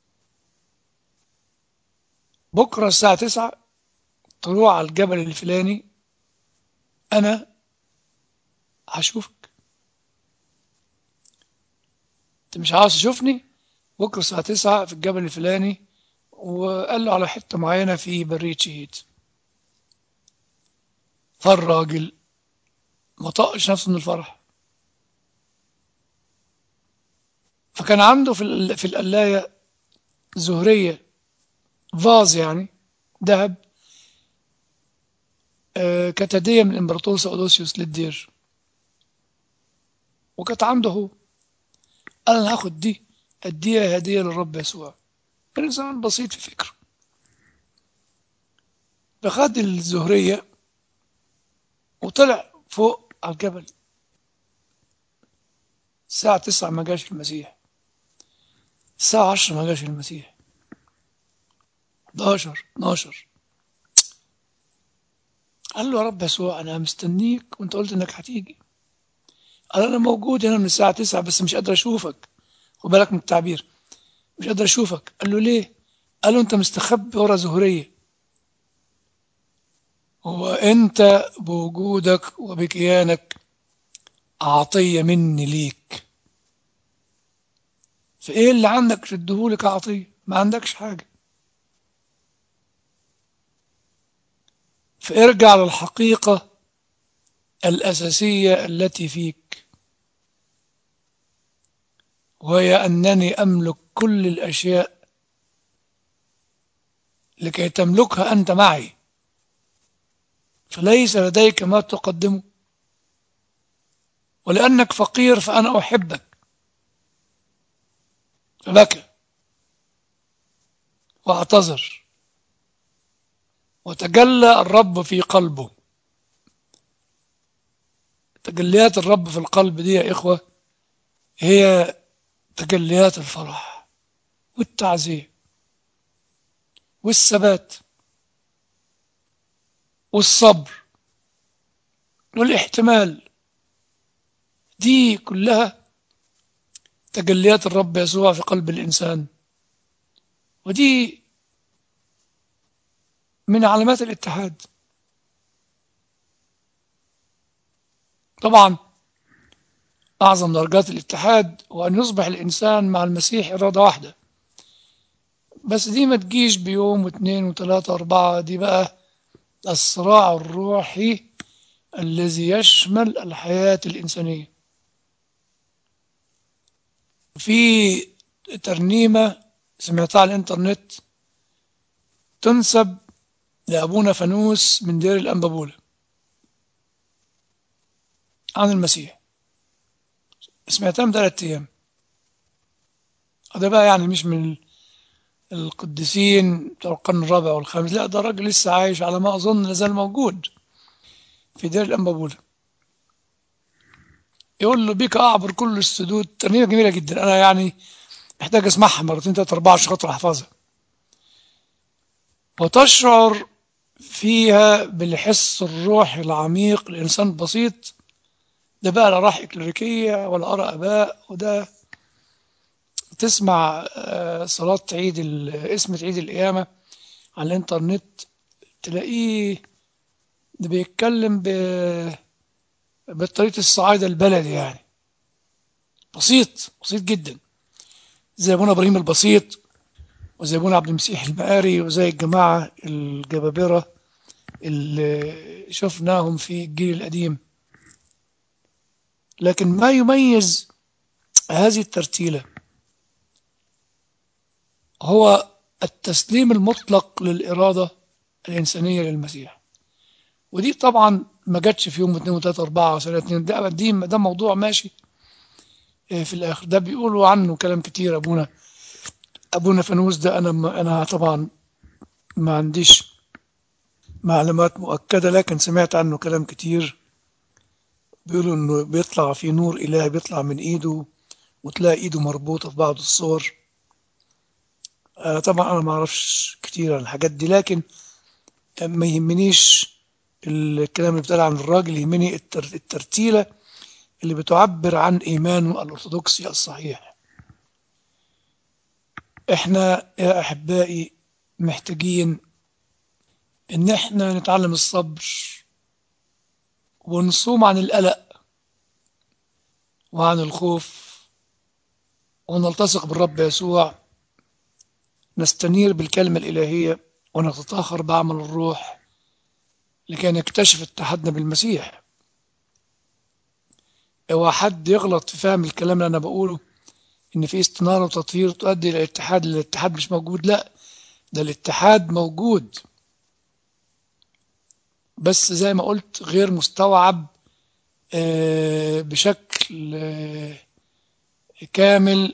بكرة الساعة تسعة طلوع على الجبل الفلاني أنا هشوفك أنت مش عاوز تشوفني بكرة الساعة تسعة في الجبل الفلاني وقال له على حتة معينة في برية شهيد فالراجل ما طقش نفسه من الفرح فكان عنده في في القلاية زهرية فاز يعني ذهب آه، كانت هدية من الإمبراطور سأودوسيوس للدير وكانت عنده هو قال أنا هاخد دي أديها هدية للرب يسوع كان إنسان بسيط في فكره فخد الزهرية وطلع فوق على الجبل الساعة تسعة ما جاش المسيح الساعة عشرة ما جاش المسيح 11 12 قال له يا رب يسوع أنا مستنيك وأنت قلت إنك هتيجي قال أنا موجود هنا من الساعة تسعة بس مش قادر أشوفك خد بالك من التعبير مش قادر أشوفك قال له ليه؟ قال له أنت مستخبي ورا زهرية وأنت بوجودك وبكيانك عطية مني ليك فإيه اللي عندك تديهولك عطية ما عندكش حاجة فارجع للحقيقة الأساسية التي فيك وهي أنني أملك كل الأشياء لكي تملكها أنت معي فليس لديك ما تقدمه ولأنك فقير فأنا أحبك فبكى واعتذر وتجلى الرب في قلبه تجليات الرب في القلب دي يا إخوة هي تجليات الفرح والتعزية والثبات والصبر والاحتمال دي كلها تجليات الرب يسوع في قلب الإنسان ودي من علامات الاتحاد طبعا أعظم درجات الاتحاد هو أن يصبح الإنسان مع المسيح إرادة واحدة بس دي ما تجيش بيوم واثنين وثلاثة وأربعة دي بقى الصراع الروحي الذي يشمل الحياة الإنسانية في ترنيمة سمعتها على الإنترنت تنسب لأبونا فانوس من دير الأنبابولة عن المسيح سمعتها من ثلاثة أيام ده بقى يعني مش من القديسين بتوع القرن الرابع والخامس لا ده راجل لسه عايش على ما أظن لازال موجود في دير الأنبابولة يقول له بك أعبر كل السدود ترنيمة جميلة جدا أنا يعني محتاج أسمعها مرتين ثلاثة أربعة عشان خاطر أحفظها وتشعر فيها بالحس الروحي العميق لإنسان بسيط ده بقى لا راح إكليريكية ولا أرى أباء وده تسمع صلاة عيد اسم عيد القيامة على الإنترنت تلاقيه ده بيتكلم ب بطريقة الصعايدة البلدي يعني بسيط بسيط جدا زي أبونا إبراهيم البسيط وزي أبونا عبد المسيح المقاري وزي الجماعة الجبابرة اللي شفناهم في الجيل القديم لكن ما يميز هذه الترتيلة هو التسليم المطلق للإرادة الإنسانية للمسيح ودي طبعا ما جاتش في يوم واثنين وثلاثة أربعة وسنة اثنين ده دي ده موضوع ماشي في الآخر ده بيقولوا عنه كلام كتير أبونا أبونا فانوس ده أنا أنا طبعا ما عنديش معلومات مؤكدة لكن سمعت عنه كلام كتير بيقولوا إنه بيطلع في نور إلهي بيطلع من إيده وتلاقي إيده مربوطة في بعض الصور آه طبعا أنا ما أعرفش كتير عن الحاجات دي لكن ما يهمنيش الكلام اللي بيتقال عن الراجل يهمني الترتيلة اللي بتعبر عن إيمانه الأرثوذكسي الصحيح إحنا يا أحبائي محتاجين إن إحنا نتعلم الصبر ونصوم عن القلق وعن الخوف ونلتصق بالرب يسوع نستنير بالكلمة الإلهية ونتطهر بعمل الروح لكي نكتشف اتحادنا بالمسيح هو حد يغلط في فهم الكلام اللي أنا بقوله إن في استنارة وتطهير تؤدي إلى الاتحاد الاتحاد مش موجود لا ده الاتحاد موجود بس زي ما قلت غير مستوعب آه، بشكل آه، كامل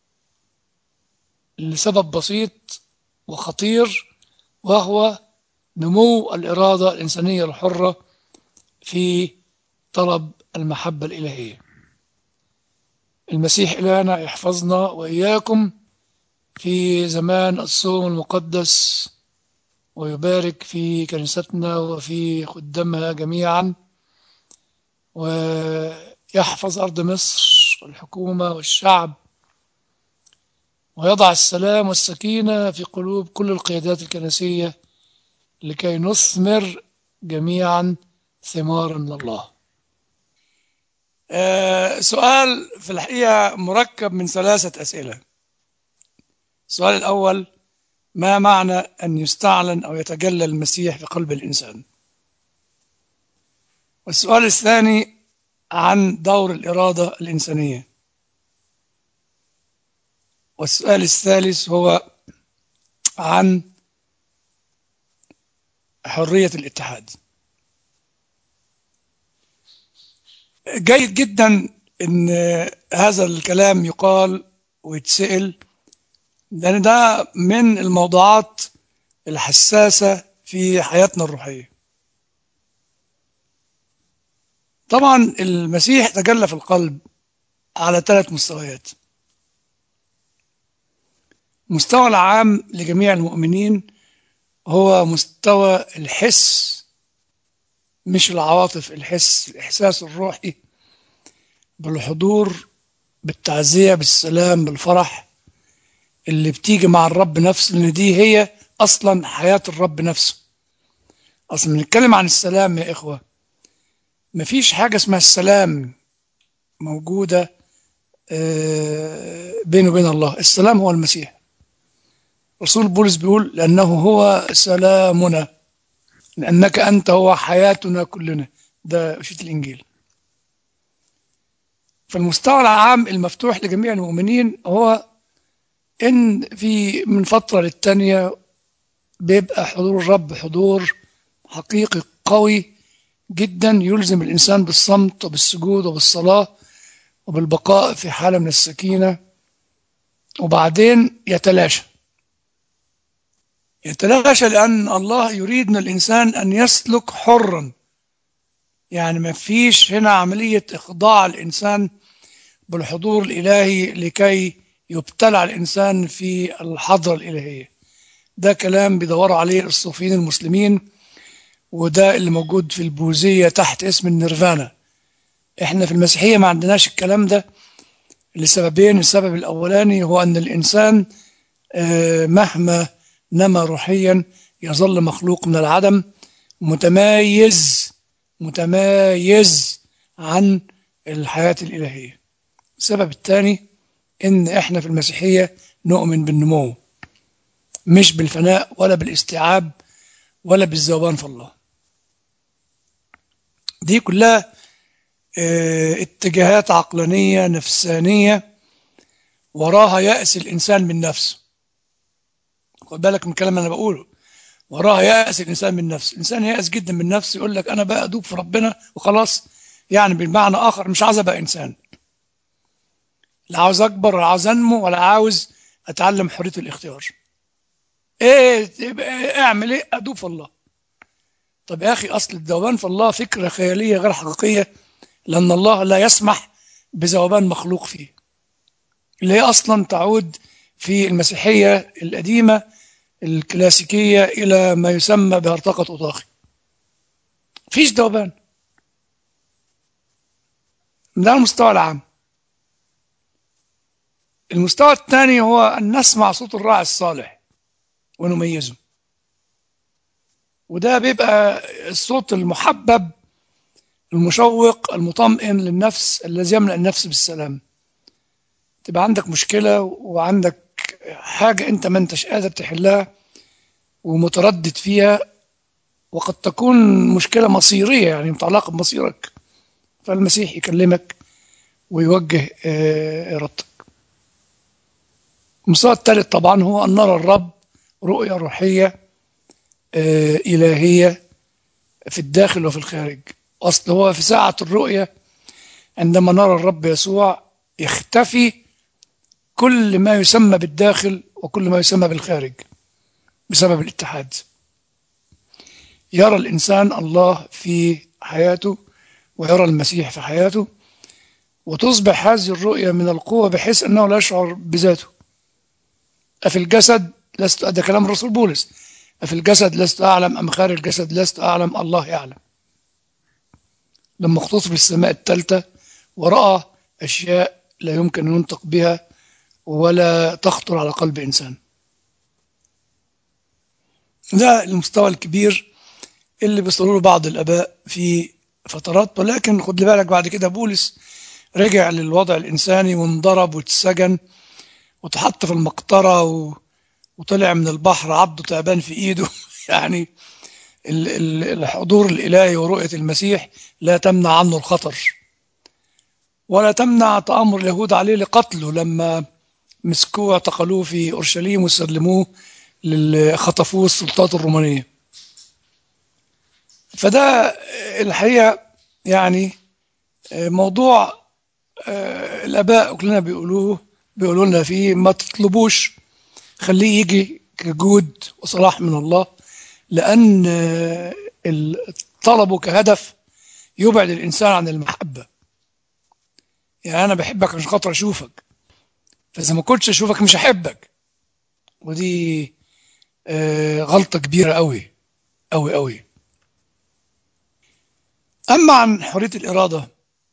لسبب بسيط وخطير وهو نمو الإرادة الإنسانية الحرة في طلب المحبة الإلهية المسيح إلهنا يحفظنا وإياكم في زمان الصوم المقدس ويبارك في كنيستنا وفي خدامها جميعا ويحفظ أرض مصر والحكومة والشعب ويضع السلام والسكينة في قلوب كل القيادات الكنسية لكي نثمر جميعا ثمارا لله آه، سؤال في الحقيقة مركب من ثلاثة أسئلة السؤال الأول ما معنى أن يستعلن أو يتجلى المسيح في قلب الإنسان والسؤال الثاني عن دور الإرادة الإنسانية والسؤال الثالث هو عن حرية الاتحاد جيد جدا ان هذا الكلام يقال ويتسأل لان ده من الموضوعات الحساسة في حياتنا الروحية طبعا المسيح تجلى في القلب على ثلاث مستويات المستوى العام لجميع المؤمنين هو مستوى الحس مش العواطف الحس الإحساس الروحي بالحضور بالتعزية بالسلام بالفرح اللي بتيجي مع الرب نفسه لأن دي هي أصلا حياة الرب نفسه أصلا بنتكلم عن السلام يا إخوة مفيش حاجة اسمها السلام موجودة آه، بينه وبين الله السلام هو المسيح رسول بولس بيقول لأنه هو سلامنا لأنك أنت هو حياتنا كلنا ده في الإنجيل فالمستوى العام المفتوح لجميع المؤمنين هو إن في من فترة للتانية بيبقى حضور الرب حضور حقيقي قوي جدا يلزم الإنسان بالصمت وبالسجود وبالصلاة وبالبقاء في حالة من السكينة وبعدين يتلاشى يتلاشى لأن الله يريد من الإنسان أن يسلك حرا يعني ما فيش هنا عملية إخضاع الإنسان بالحضور الإلهي لكي يبتلع الإنسان في الحضرة الإلهية ده كلام بيدوروا عليه الصوفيين المسلمين وده اللي موجود في البوذية تحت اسم النيرفانا احنا في المسيحية ما عندناش الكلام ده لسببين السبب الأولاني هو أن الإنسان آه، مهما نما روحيا يظل مخلوق من العدم متميز متميز عن الحياة الإلهية السبب الثاني إن إحنا في المسيحية نؤمن بالنمو مش بالفناء ولا بالاستيعاب ولا بالذوبان في الله دي كلها اه اتجاهات عقلانية نفسانية وراها يأس الإنسان من نفسه خد بالك من الكلام اللي انا بقوله وراها يأس الانسان من نفسه الانسان يأس جدا من نفسه يقول لك انا بقى ادوب في ربنا وخلاص يعني بالمعنى اخر مش عاوز ابقى انسان لا عاوز اكبر ولا عاوز انمو ولا عاوز اتعلم حريه الاختيار ايه اعمل ايه ادوب في الله طب يا اخي اصل الذوبان في الله فكره خياليه غير حقيقيه لان الله لا يسمح بذوبان مخلوق فيه اللي هي اصلا تعود في المسيحيه القديمه الكلاسيكية إلى ما يسمى بهرطقة أطاخي فيش ذوبان ده المستوى العام المستوى الثاني هو أن نسمع صوت الراعي الصالح ونميزه وده بيبقى الصوت المحبب المشوق المطمئن للنفس الذي يملأ النفس بالسلام تبقى عندك مشكلة وعندك حاجة أنت ما أنتش قادر تحلها ومتردد فيها وقد تكون مشكلة مصيرية يعني متعلقة بمصيرك فالمسيح يكلمك ويوجه إرادتك المستوى الثالث طبعا هو أن نرى الرب رؤية روحية إلهية في الداخل وفي الخارج أصل هو في ساعة الرؤية عندما نرى الرب يسوع يختفي كل ما يسمى بالداخل وكل ما يسمى بالخارج بسبب الاتحاد يرى الإنسان الله في حياته ويرى المسيح في حياته وتصبح هذه الرؤية من القوة بحيث أنه لا يشعر بذاته أفي الجسد لست ده كلام الرسول بولس أفي الجسد لست أعلم أم خارج الجسد لست أعلم الله يعلم لما اغتصب السماء الثالثة ورأى أشياء لا يمكن أن ينطق بها ولا تخطر على قلب إنسان ده المستوى الكبير اللي بيصلوا له بعض الآباء في فترات ولكن خد لي بالك بعد كده بولس رجع للوضع الإنساني وانضرب واتسجن واتحط في المقطرة و... وطلع من البحر عبده تعبان في إيده يعني ال- ال- الحضور الإلهي ورؤية المسيح لا تمنع عنه الخطر ولا تمنع تآمر اليهود عليه لقتله لما مسكوه واعتقلوه في أورشليم وسلموه لل- خطفوه السلطات الرومانية فده الحقيقة يعني موضوع آه، الآباء كلنا بيقولوه بيقولوا لنا فيه ما تطلبوش خليه يجي كجود وصلاح من الله لأن آه، طلبه كهدف يبعد الإنسان عن المحبة يعني أنا بحبك عشان خاطر أشوفك فإذا ما كنتش أشوفك مش هحبك ودي آه، غلطة كبيرة أوي أوي أوي أما عن حرية الإرادة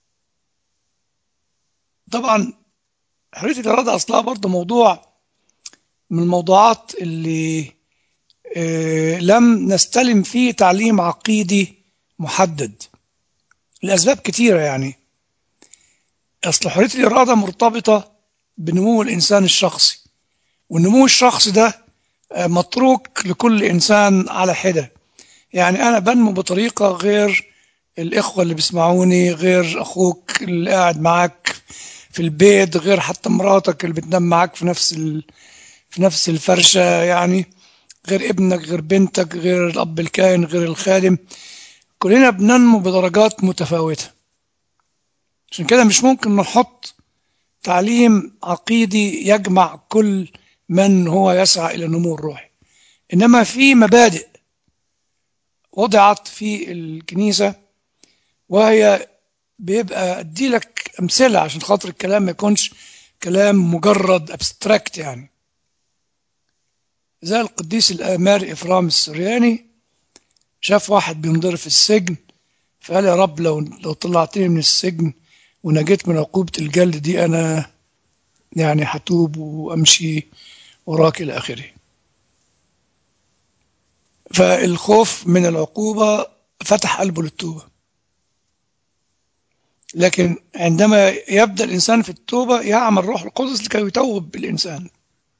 طبعا حرية الإرادة أصلها برضه موضوع من الموضوعات اللي آه، لم نستلم فيه تعليم عقيدي محدد لأسباب كتيرة يعني أصل حرية الإرادة مرتبطة بنمو الإنسان الشخصي والنمو الشخصي ده آه، متروك لكل إنسان على حدة يعني أنا بنمو بطريقة غير الإخوة اللي بيسمعوني غير أخوك اللي قاعد معاك في البيت غير حتى مراتك اللي بتنام معاك في نفس ال... في نفس الفرشة يعني غير ابنك غير بنتك غير الأب الكائن غير الخادم كلنا بننمو بدرجات متفاوتة عشان كده مش ممكن نحط تعليم عقيدي يجمع كل من هو يسعى إلى النمو الروحي إنما في مبادئ وضعت في الكنيسة وهي بيبقى أدي لك أمثلة عشان خاطر الكلام ما يكونش كلام مجرد أبستراكت يعني زي القديس الآمار إفرام السرياني شاف واحد بينضرب في السجن فقال يا رب لو لو طلعتني من السجن ونجيت من عقوبة الجلد دي أنا يعني هتوب وأمشي وراك إلى آخره فالخوف من العقوبة فتح قلبه للتوبة لكن عندما يبدأ الإنسان في التوبة يعمل روح القدس لكي يتوب الإنسان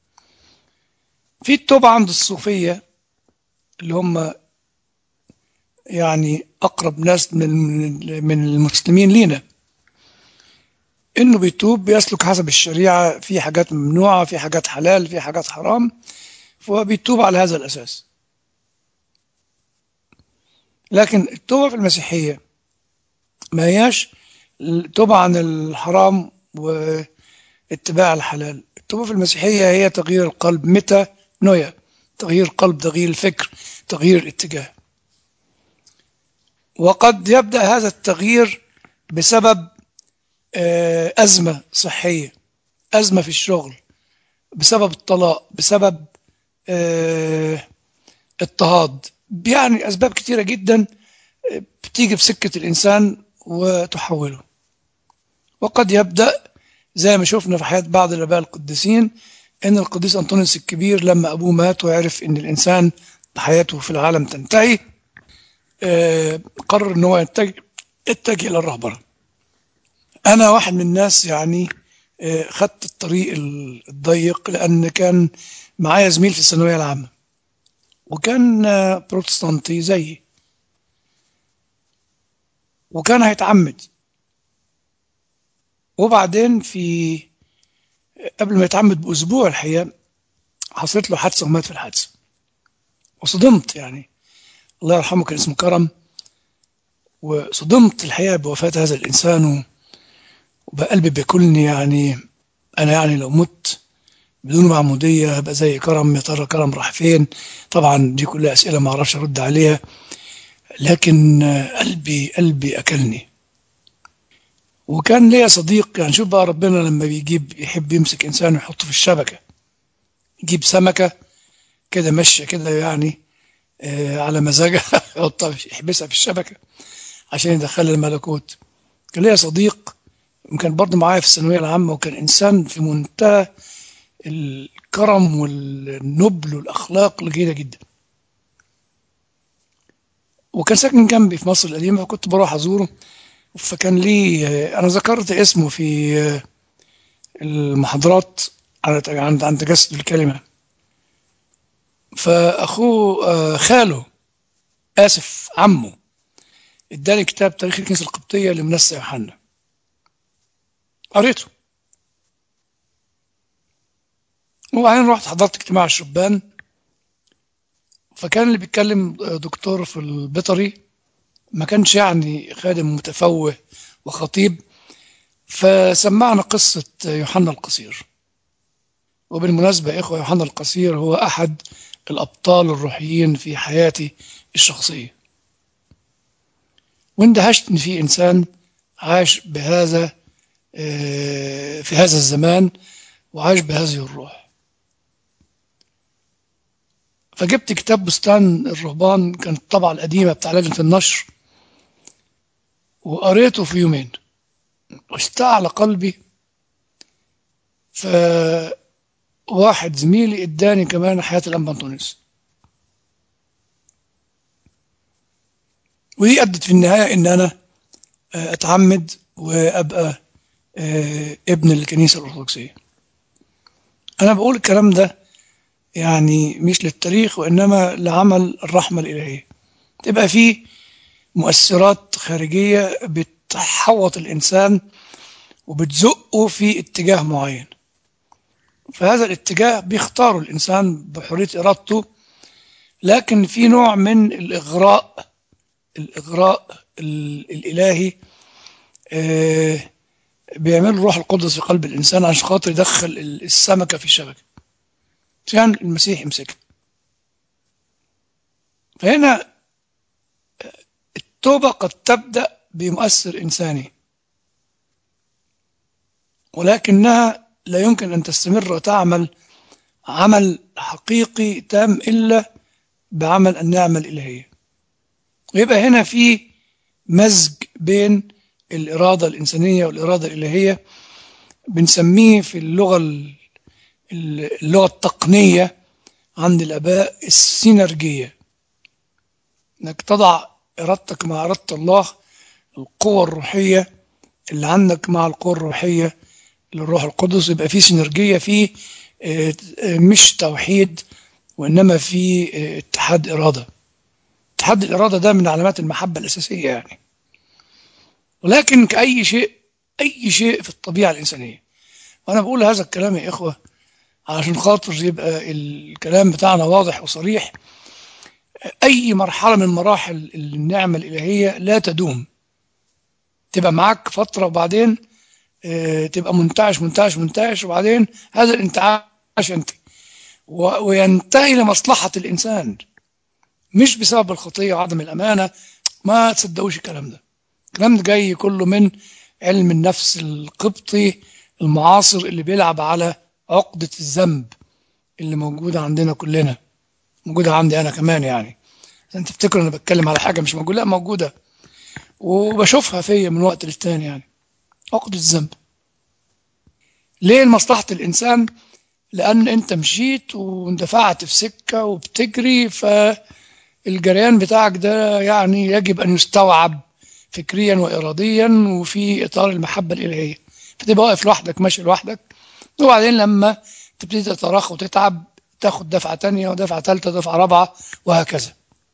في التوبة عند الصوفية اللي هم يعني أقرب ناس من من المسلمين لينا إنه بيتوب بيسلك حسب الشريعة في حاجات ممنوعة في حاجات حلال في حاجات حرام فهو بيتوب على هذا الأساس لكن التوبة في المسيحية ما هياش التوبة عن الحرام واتباع الحلال التوبة في المسيحية هي تغيير القلب متى نويا تغيير القلب تغيير الفكر تغيير الاتجاه وقد يبدأ هذا التغيير بسبب أزمة صحية أزمة في الشغل بسبب الطلاق بسبب اضطهاد يعني أسباب كتيرة جدا بتيجي في سكة الإنسان وتحوله وقد يبدأ زي ما شفنا في حياة بعض الآباء القديسين إن القديس أنطونيوس الكبير لما أبوه مات وعرف إن الإنسان حياته في العالم تنتهي قرر إن هو يتجه يتجه إلى الرهبنة أنا واحد من الناس يعني خدت الطريق الضيق لأن كان معايا زميل في الثانوية العامة وكان بروتستانتي زيي وكان هيتعمد وبعدين في قبل ما يتعمد بأسبوع الحقيقة حصلت له حادثة ومات في الحادثة وصدمت يعني الله يرحمه كان اسمه كرم وصدمت الحقيقة بوفاة هذا الإنسان و- وبقى قلبي بياكلني يعني أنا يعني لو مت بدون معمودية هبقى زي كرم يا ترى كرم راح فين طبعا دي كلها أسئلة ما أعرفش أرد عليها لكن آه، قلبي قلبي أكلني وكان ليا صديق يعني شوف بقى ربنا لما بيجيب يحب يمسك إنسان ويحطه في الشبكة يجيب سمكة كده ماشية كده يعني آه، على مزاجها يحطها في- يحبسها في الشبكة عشان يدخلها الملكوت كان ليا صديق كان برضه معايا في الثانوية العامة وكان إنسان في منتهى الكرم والنبل والأخلاق الجيدة جدا وكان ساكن جنبي في مصر القديمة فكنت بروح أزوره فكان لي أنا ذكرت اسمه في المحاضرات عن عن عن تجسد الكلمة فأخوه آه، خاله آسف عمه اداني كتاب تاريخ الكنيسة القبطية لمنسى يوحنا قريته وبعدين رحت حضرت اجتماع الشبان فكان اللي بيتكلم دكتور في البيطري ما كانش يعني خادم متفوه وخطيب فسمعنا قصة يوحنا القصير وبالمناسبة يا إخوة يوحنا القصير هو أحد الأبطال الروحيين في حياتي الشخصية واندهشت إن في إنسان عاش بهذا آه، في هذا الزمان وعاش بهذه الروح فجبت كتاب بستان الرهبان كانت الطبعة القديمة بتاع لجنة النشر وقريته في يومين واشتعل قلبي فواحد زميلي اداني كمان حياة الأنبا أنطونيوس ودي أدت في النهاية إن أنا آه، أتعمد وأبقى آه، ابن الكنيسة الأرثوذكسية أنا بقول الكلام ده يعني مش للتاريخ وإنما لعمل الرحمة الإلهية تبقى فيه مؤثرات خارجية بتحوط الإنسان وبتزقه في اتجاه معين فهذا الاتجاه بيختاره الإنسان بحرية إرادته لكن في نوع من الإغراء الإغراء ال- الإلهي آه، بيعمل الروح القدس في قلب الإنسان عشان خاطر يدخل ال- السمكة في الشبكة عشان المسيح يمسكها فهنا التوبة قد تبدأ بمؤثر إنساني ولكنها لا يمكن أن تستمر وتعمل عمل حقيقي تام إلا بعمل النعمة الإلهية ويبقى هنا في مزج بين الإرادة الإنسانية والإرادة الإلهية بنسميه في اللغة ال- اللغة التقنية عند الآباء السينرجية إنك تضع إرادتك مع إرادة الله القوة الروحية اللي عندك مع القوة الروحية للروح القدس يبقى في سينرجية في آه، آه، مش توحيد وإنما في آه، اتحاد إرادة اتحاد الإرادة ده من علامات المحبة الأساسية يعني ولكن كأي شيء أي شيء في الطبيعة الإنسانية وأنا بقول هذا الكلام يا إخوة علشان خاطر يبقى الكلام بتاعنا واضح وصريح أي مرحلة من مراحل النعمة الإلهية لا تدوم تبقى معاك فترة وبعدين آه، تبقى منتعش منتعش منتعش وبعدين هذا الانتعاش ينتهي و- وينتهي لمصلحة الإنسان مش بسبب الخطية وعدم الأمانة ما تصدقوش الكلام ده الكلام ده جاي كله من علم النفس القبطي المعاصر اللي بيلعب على عقدة الذنب اللي موجودة عندنا كلنا موجودة عندي أنا كمان يعني عشان تفتكروا أنا بتكلم على حاجة مش موجودة لا موجودة وبشوفها فيا من وقت للتاني يعني عقدة الذنب ليه لمصلحة الإنسان لأن أنت مشيت واندفعت في سكة وبتجري فالجريان بتاعك ده يعني يجب أن يستوعب فكريا وإراديا وفي إطار المحبة الإلهية فتبقى واقف لوحدك ماشي لوحدك وبعدين لما تبتدي تتراخ وتتعب تاخد دفعة تانية ودفعة ثالثة ودفعة رابعة وهكذا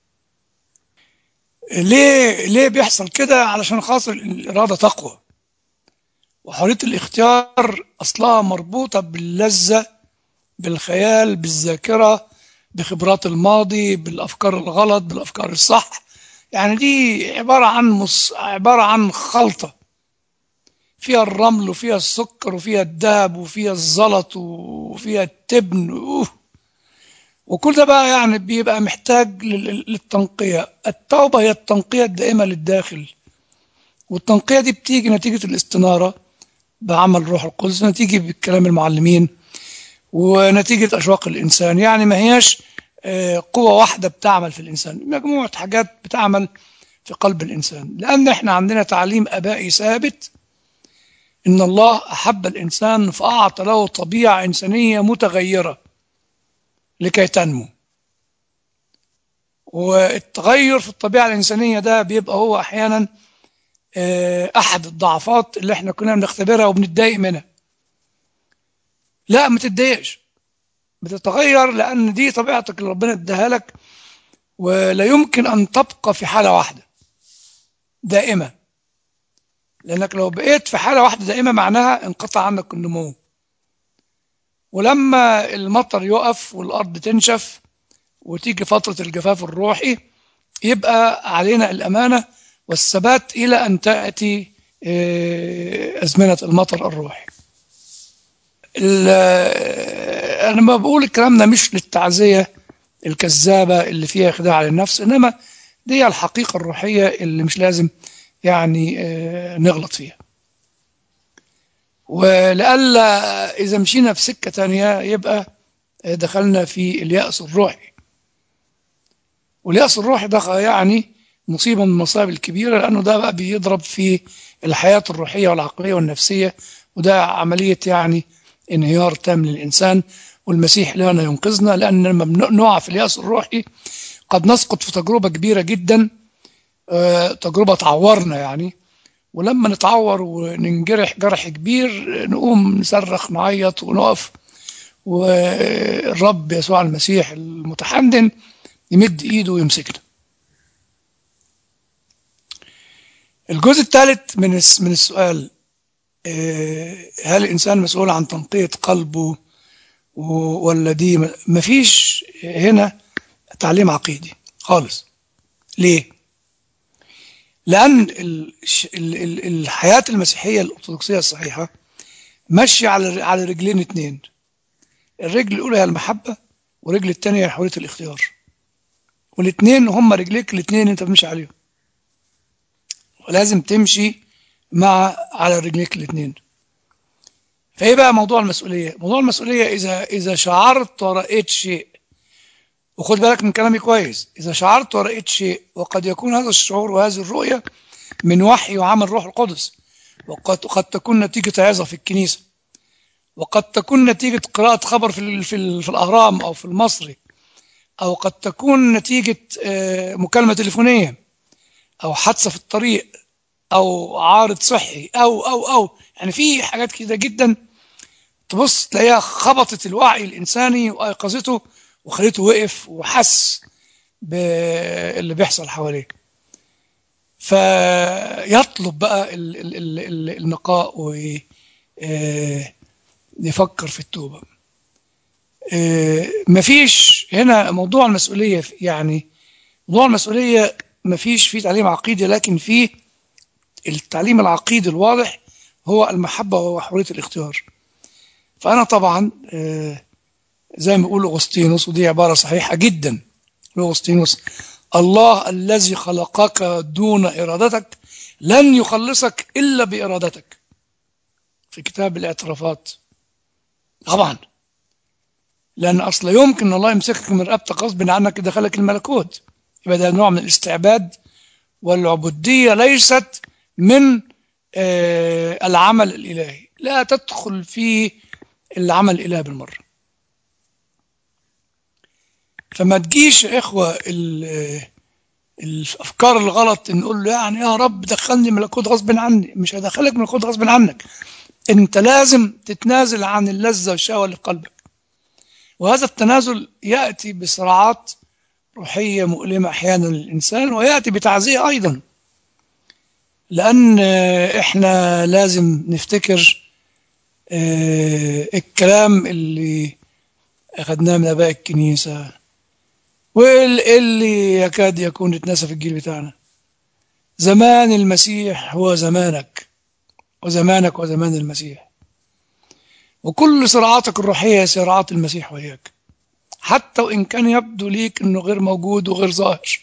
ليه ليه بيحصل كده علشان خاطر الإرادة تقوى وحرية الاختيار أصلها مربوطة باللذة بالخيال بالذاكرة بخبرات الماضي بالأفكار الغلط بالأفكار الصح يعني دي عبارة عن مص... عبارة عن خلطة فيها الرمل وفيها السكر وفيها الذهب وفيها الزلط وفيها التبن أوه. وكل ده بقى يعني بيبقى محتاج لل- للتنقية التوبة هي التنقية الدائمة للداخل والتنقية دي بتيجي نتيجة الاستنارة بعمل روح القدس نتيجة بكلام المعلمين ونتيجة أشواق الإنسان يعني ما هياش آه، قوة واحدة بتعمل في الإنسان مجموعة حاجات بتعمل في قلب الإنسان لأن إحنا عندنا تعليم أبائي ثابت إن الله أحب الإنسان فأعطى له طبيعة إنسانية متغيرة لكي تنمو والتغير في الطبيعة الإنسانية ده بيبقى هو أحيانا آه، أحد الضعفات اللي إحنا كنا بنختبرها وبنتضايق منها لا ما تتضايقش بتتغير لأن دي طبيعتك اللي ربنا اداها لك ولا يمكن أن تبقى في حالة واحدة دائمة لأنك لو بقيت في حالة واحدة دائمة معناها انقطع عنك النمو ولما المطر يقف والأرض تنشف وتيجي فترة الجفاف الروحي يبقى علينا الأمانة والثبات إلى أن تأتي آه، أزمنة المطر الروحي ال- أنا ما بقول الكلام ده مش للتعزية الكذابة اللي فيها خداع للنفس إنما دي الحقيقة الروحية اللي مش لازم يعني آه، نغلط فيها ولألا إذا مشينا في سكة تانية يبقى دخلنا في اليأس الروحي واليأس الروحي ده يعني مصيبة من المصائب الكبيرة لأنه ده بقى بيضرب في الحياة الروحية والعقلية والنفسية وده عملية يعني انهيار تام للإنسان والمسيح لنا ينقذنا لأن لما بنقع في اليأس الروحي قد نسقط في تجربة كبيرة جدا آه، تجربة تعورنا يعني ولما نتعور وننجرح جرح كبير نقوم نصرخ نعيط ونقف والرب يسوع المسيح المتحنن يمد ايده ويمسكنا الجزء الثالث من الس- من السؤال آه، هل الانسان مسؤول عن تنقية قلبه و- ولا دي م- مفيش هنا تعليم عقيدي خالص ليه لأن ال- ش- ال- ال- الحياة المسيحية الأرثوذكسية الصحيحة ماشية على على رجلين اتنين الرجل الأولى هي المحبة والرجل الثانية هي حرية الاختيار والاتنين هم رجليك الاتنين انت بتمشي عليهم ولازم تمشي مع على رجليك الاتنين فايه بقى موضوع المسؤولية موضوع المسؤولية إذا إذا شعرت ورأيت شيء وخد بالك من كلامي كويس إذا شعرت ورأيت شيء وقد يكون هذا الشعور وهذه الرؤية من وحي وعمل روح القدس وقد قد تكون نتيجة عظة في الكنيسة وقد تكون نتيجة قراءة خبر في ال- في, ال- في الأهرام أو في المصري أو قد تكون نتيجة آه، مكالمة تليفونية أو حادثة في الطريق أو عارض صحي أو أو أو يعني في حاجات كده جدا تبص تلاقيها خبطت الوعي الإنساني وأيقظته وخليته وقف وحس باللي بيحصل حواليه فيطلب بقى ال- ال- ال- ال- النقاء ويفكر في التوبة آه، مفيش هنا موضوع المسؤولية يعني موضوع المسؤولية مفيش فيه تعليم عقيدي لكن فيه التعليم العقيدي الواضح هو المحبة وحرية الاختيار فأنا طبعا آه، زي ما بيقول أغسطينوس ودي عبارة صحيحة جدا أغسطينوس الله الذي خلقك دون إرادتك لن يخلصك إلا بإرادتك في كتاب الاعترافات طبعا لأن أصلا يمكن الله يمسكك من رقبتك غصب عنك يدخلك الملكوت يبقى ده نوع من الاستعباد والعبودية ليست من آه، العمل الإلهي لا تدخل في العمل الإلهي بالمرة فما تجيش يا إخوة ال- الأفكار الغلط نقول له يعني يا رب دخلني ملكوت غصب عني مش هدخلك ملكوت غصب عنك أنت لازم تتنازل عن اللذة والشهوة اللي في قلبك وهذا التنازل يأتي بصراعات روحية مؤلمة أحيانا للإنسان ويأتي بتعزية أيضا لأن آه، إحنا لازم نفتكر آه، الكلام اللي أخذناه من آباء الكنيسة واللي يكاد يكون اتنسى في الجيل بتاعنا زمان المسيح هو زمانك وزمانك وزمان المسيح وكل صراعاتك الروحية هي صراعات المسيح وإياك حتى وإن كان يبدو ليك إنه غير موجود وغير ظاهر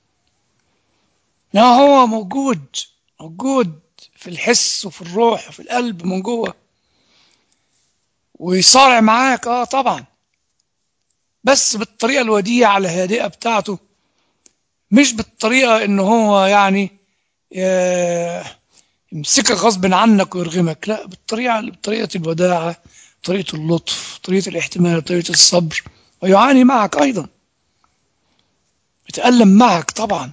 لا هو موجود موجود في الحس وفي الروح وفي القلب من جوه ويصارع معاك اه طبعا بس بالطريقة الوديعة الهادئة بتاعته مش بالطريقة ان هو يعني ي- يمسكك غصب عنك ويرغمك لا بالطريقة بطريقة الوداعة طريقة اللطف طريقة الاحتمال طريقة الصبر ويعاني معك أيضا يتألم معك طبعا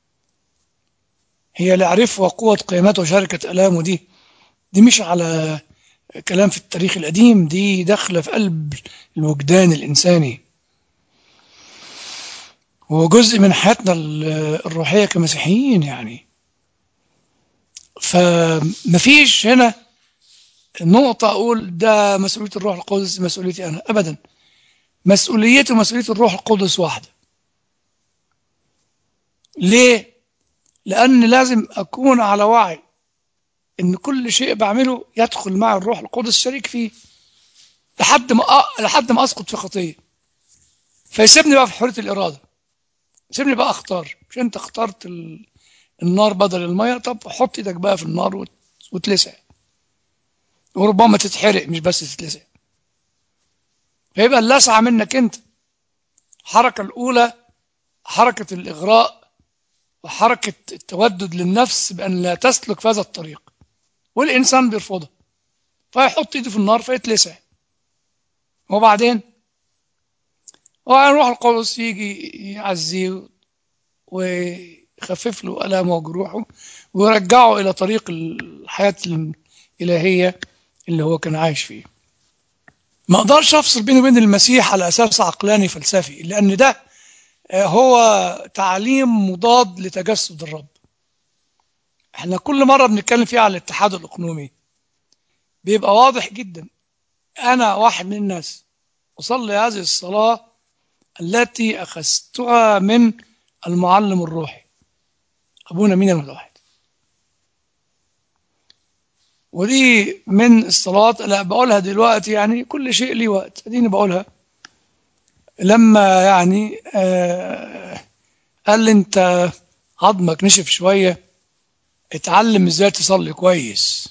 هي لا عرفها قوة قيامته وشركة ألامه دي دي مش على كلام في التاريخ القديم دي داخلة في قلب الوجدان الإنساني هو جزء من حياتنا ال- الروحية كمسيحيين يعني فمفيش هنا نقطة أقول ده مسؤولية الروح القدس مسؤوليتي أنا أبدا مسؤوليته مسؤولية الروح القدس واحدة ليه؟ لأن لازم أكون على وعي إن كل شيء بعمله يدخل مع الروح القدس شريك فيه لحد ما أ... لحد ما أسقط في خطية فيسيبني بقى في حرية الإرادة سيبني بقى أختار مش أنت اخترت ال... النار بدل المية طب حط إيدك بقى في النار وت... وتلسع وربما تتحرق مش بس تتلسع فيبقى اللسعة منك أنت الحركة الأولى حركة الإغراء وحركة التودد للنفس بأن لا تسلك في هذا الطريق والإنسان بيرفضها فيحط إيده في النار فيتلسع وبعدين ويروح القدس يجي يعزيه ويخفف له ألامه وجروحه ويرجعه إلى طريق الحياة الإلهية اللي هو كان عايش فيه ما اقدرش افصل بيني وبين المسيح على اساس عقلاني فلسفي لان ده هو تعليم مضاد لتجسد الرب احنا كل مره بنتكلم فيها على الاتحاد الاقنومي بيبقى واضح جدا انا واحد من الناس اصلي هذه الصلاه التي اخذتها من المعلم الروحي ابونا مين الواحد ودي من الصلاة لا بقولها دلوقتي يعني كل شيء ليه وقت اديني بقولها لما يعني آه قال لي انت عظمك نشف شوية اتعلم ازاي تصلي كويس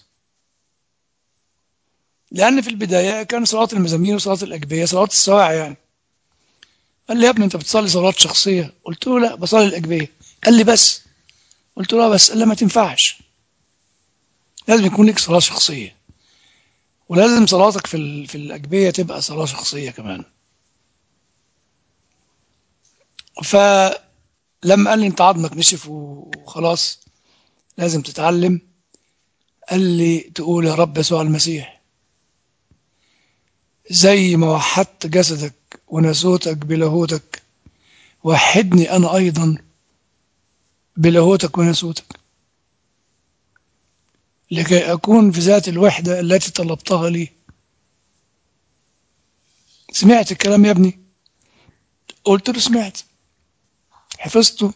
لأن في البداية كان صلاة المزامير وصلاة الأجبية صلاة السواع يعني قال لي يا ابني انت بتصلي صلاة شخصية قلت له لا بصلي الأجبية قال لي بس قلت له لا بس قال لي ما تنفعش لازم يكون لك صلاة شخصية ولازم صلاتك في في الأجبية تبقى صلاة شخصية كمان فلما قال لي انت عظمك نشف وخلاص لازم تتعلم قال لي تقول يا رب يسوع المسيح زي ما وحدت جسدك وناسوتك بلاهوتك وحدني أنا أيضا بلاهوتك وناسوتك لكي أكون في ذات الوحدة التي طلبتها لي سمعت الكلام يا ابني قلت له سمعت حفظته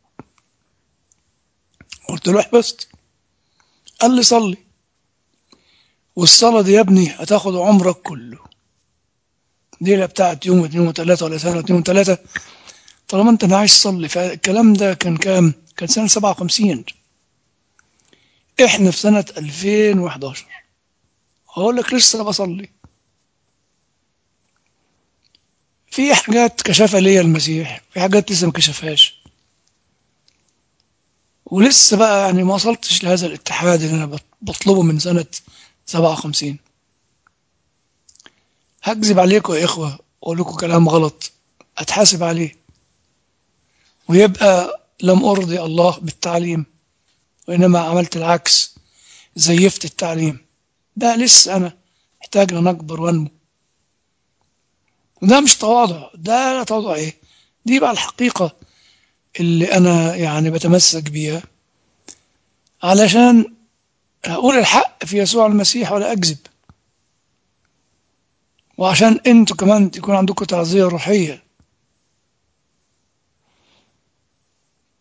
قلت له حفظت قال لي صلي والصلاة دي يا ابني هتاخد عمرك كله دي لا بتاعت يوم واثنين وثلاثة ولا سنة واثنين وثلاثة طالما انت عايز تصلي فالكلام ده كان كام؟ كان سنة 57 احنا في سنة 2011 هقول لك لسه بصلي في حاجات كشفها ليا المسيح في حاجات لسه ما كشفهاش ولسه بقى يعني ما وصلتش لهذا الاتحاد اللي انا بطلبه من سنة 57 هكذب عليكم يا اخوة واقول لكم كلام غلط اتحاسب عليه ويبقى لم ارضي الله بالتعليم وإنما عملت العكس زيفت التعليم ده لسه أنا محتاج أن أكبر وأنمو وده مش تواضع ده تواضع إيه دي بقى الحقيقة اللي أنا يعني بتمسك بيها علشان أقول الحق في يسوع المسيح ولا أكذب وعشان أنتوا كمان تكون عندكم تعزية روحية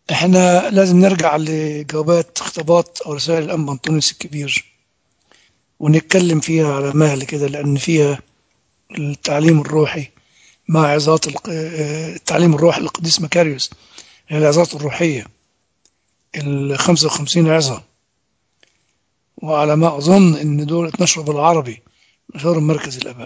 احنا لازم نرجع لجوابات خطابات او رسائل الانبا انطونيوس الكبير ونتكلم فيها على مهل كده لان فيها التعليم الروحي مع عظات الق- آه، التعليم الروحي للقديس مكاريوس هي العظات الروحية ال 55 عظة وعلى ما أظن إن دول اتنشروا بالعربي نشر مركز الآباء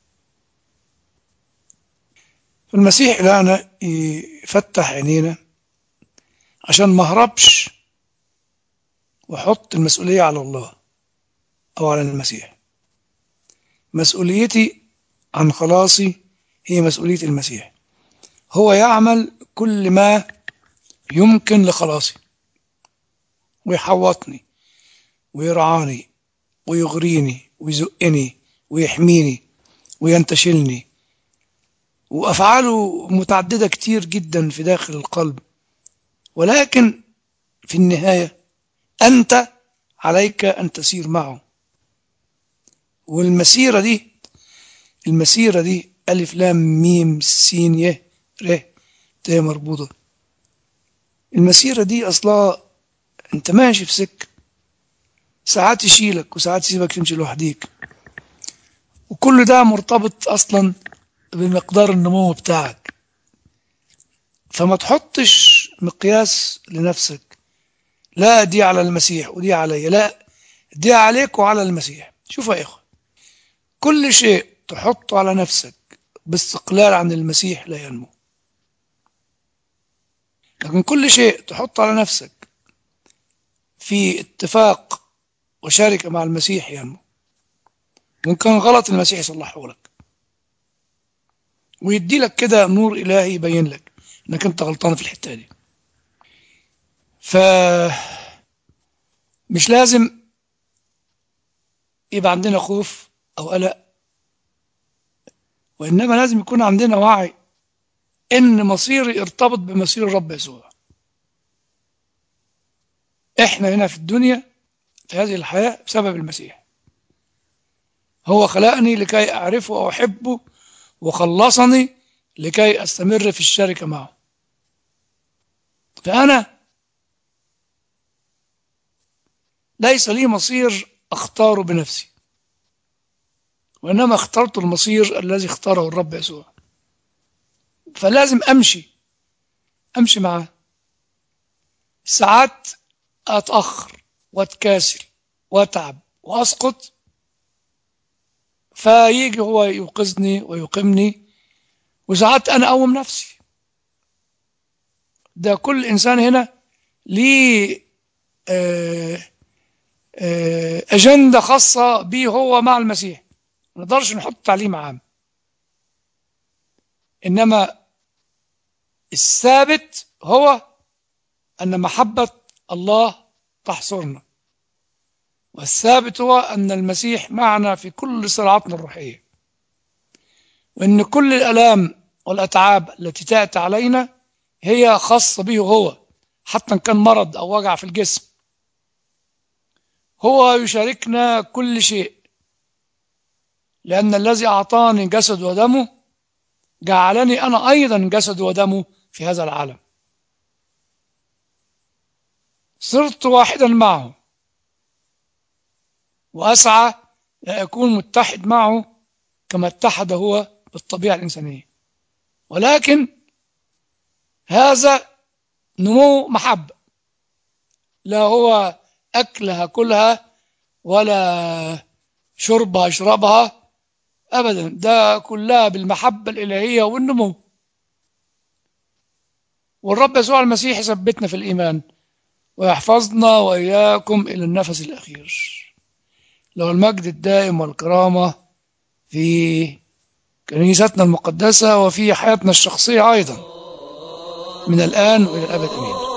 فالمسيح إلهنا يفتح عينينا عشان ما هربش وأحط المسؤولية على الله أو على المسيح مسؤوليتي عن خلاصي هي مسؤولية المسيح هو يعمل كل ما يمكن لخلاصي ويحوطني ويرعاني ويغريني ويزقني ويحميني وينتشلني وأفعاله متعددة كتير جدا في داخل القلب ولكن في النهاية أنت عليك أن تسير معه والمسيرة دي المسيرة دي ألف لام ميم سين ي ر ت مربوطة المسيرة دي أصلا أنت ماشي في سكة ساعات يشيلك وساعات يسيبك تمشي لوحديك وكل ده مرتبط أصلا بمقدار النمو بتاعك فما تحطش مقياس لنفسك لا دي على المسيح ودي عليا لا دي عليك وعلى المسيح شوفوا يا إخوة كل شيء تحطه على نفسك باستقلال عن المسيح لا ينمو لكن كل شيء تحطه على نفسك في اتفاق وشاركة مع المسيح ينمو وإن كان غلط المسيح يصلحه لك ويدي لك كده نور إلهي يبين لك إنك أنت غلطان في الحتة دي ف مش لازم يبقى عندنا خوف أو قلق وإنما لازم يكون عندنا وعي إن مصيري ارتبط بمصير الرب يسوع إحنا هنا في الدنيا في هذه الحياة بسبب المسيح هو خلقني لكي أعرفه وأحبه وخلصني لكي أستمر في الشركة معه فأنا ليس لي مصير أختاره بنفسي وإنما اخترت المصير الذي اختاره الرب يسوع فلازم أمشي أمشي معاه ساعات أتأخر وأتكاسل وأتعب وأسقط فيجي هو يوقظني ويقيمني وساعات أنا أقوم نفسي ده كل إنسان هنا ليه آه، آه، أجندة خاصة به هو مع المسيح ما نقدرش نحط تعليم عام إنما الثابت هو أن محبة الله تحصرنا والثابت هو أن المسيح معنا في كل صراعاتنا الروحية وأن كل الألام والأتعاب التي تأتي علينا هي خاصة به هو حتى إن كان مرض أو وجع في الجسم هو يشاركنا كل شيء لأن الذي أعطاني جسد ودمه جعلني أنا أيضا جسد ودمه في هذا العالم صرت واحدا معه وأسعى لأكون متحد معه كما اتحد هو بالطبيعة الإنسانية ولكن هذا نمو محبة لا هو أكلها كلها ولا شربها اشربها أبدا ده كلها بالمحبة الإلهية والنمو والرب يسوع المسيح يثبتنا في الإيمان ويحفظنا وإياكم إلى النفس الأخير له المجد الدائم والكرامة في كنيستنا المقدسة وفي حياتنا الشخصية أيضا من الآن وإلى الأبد أمين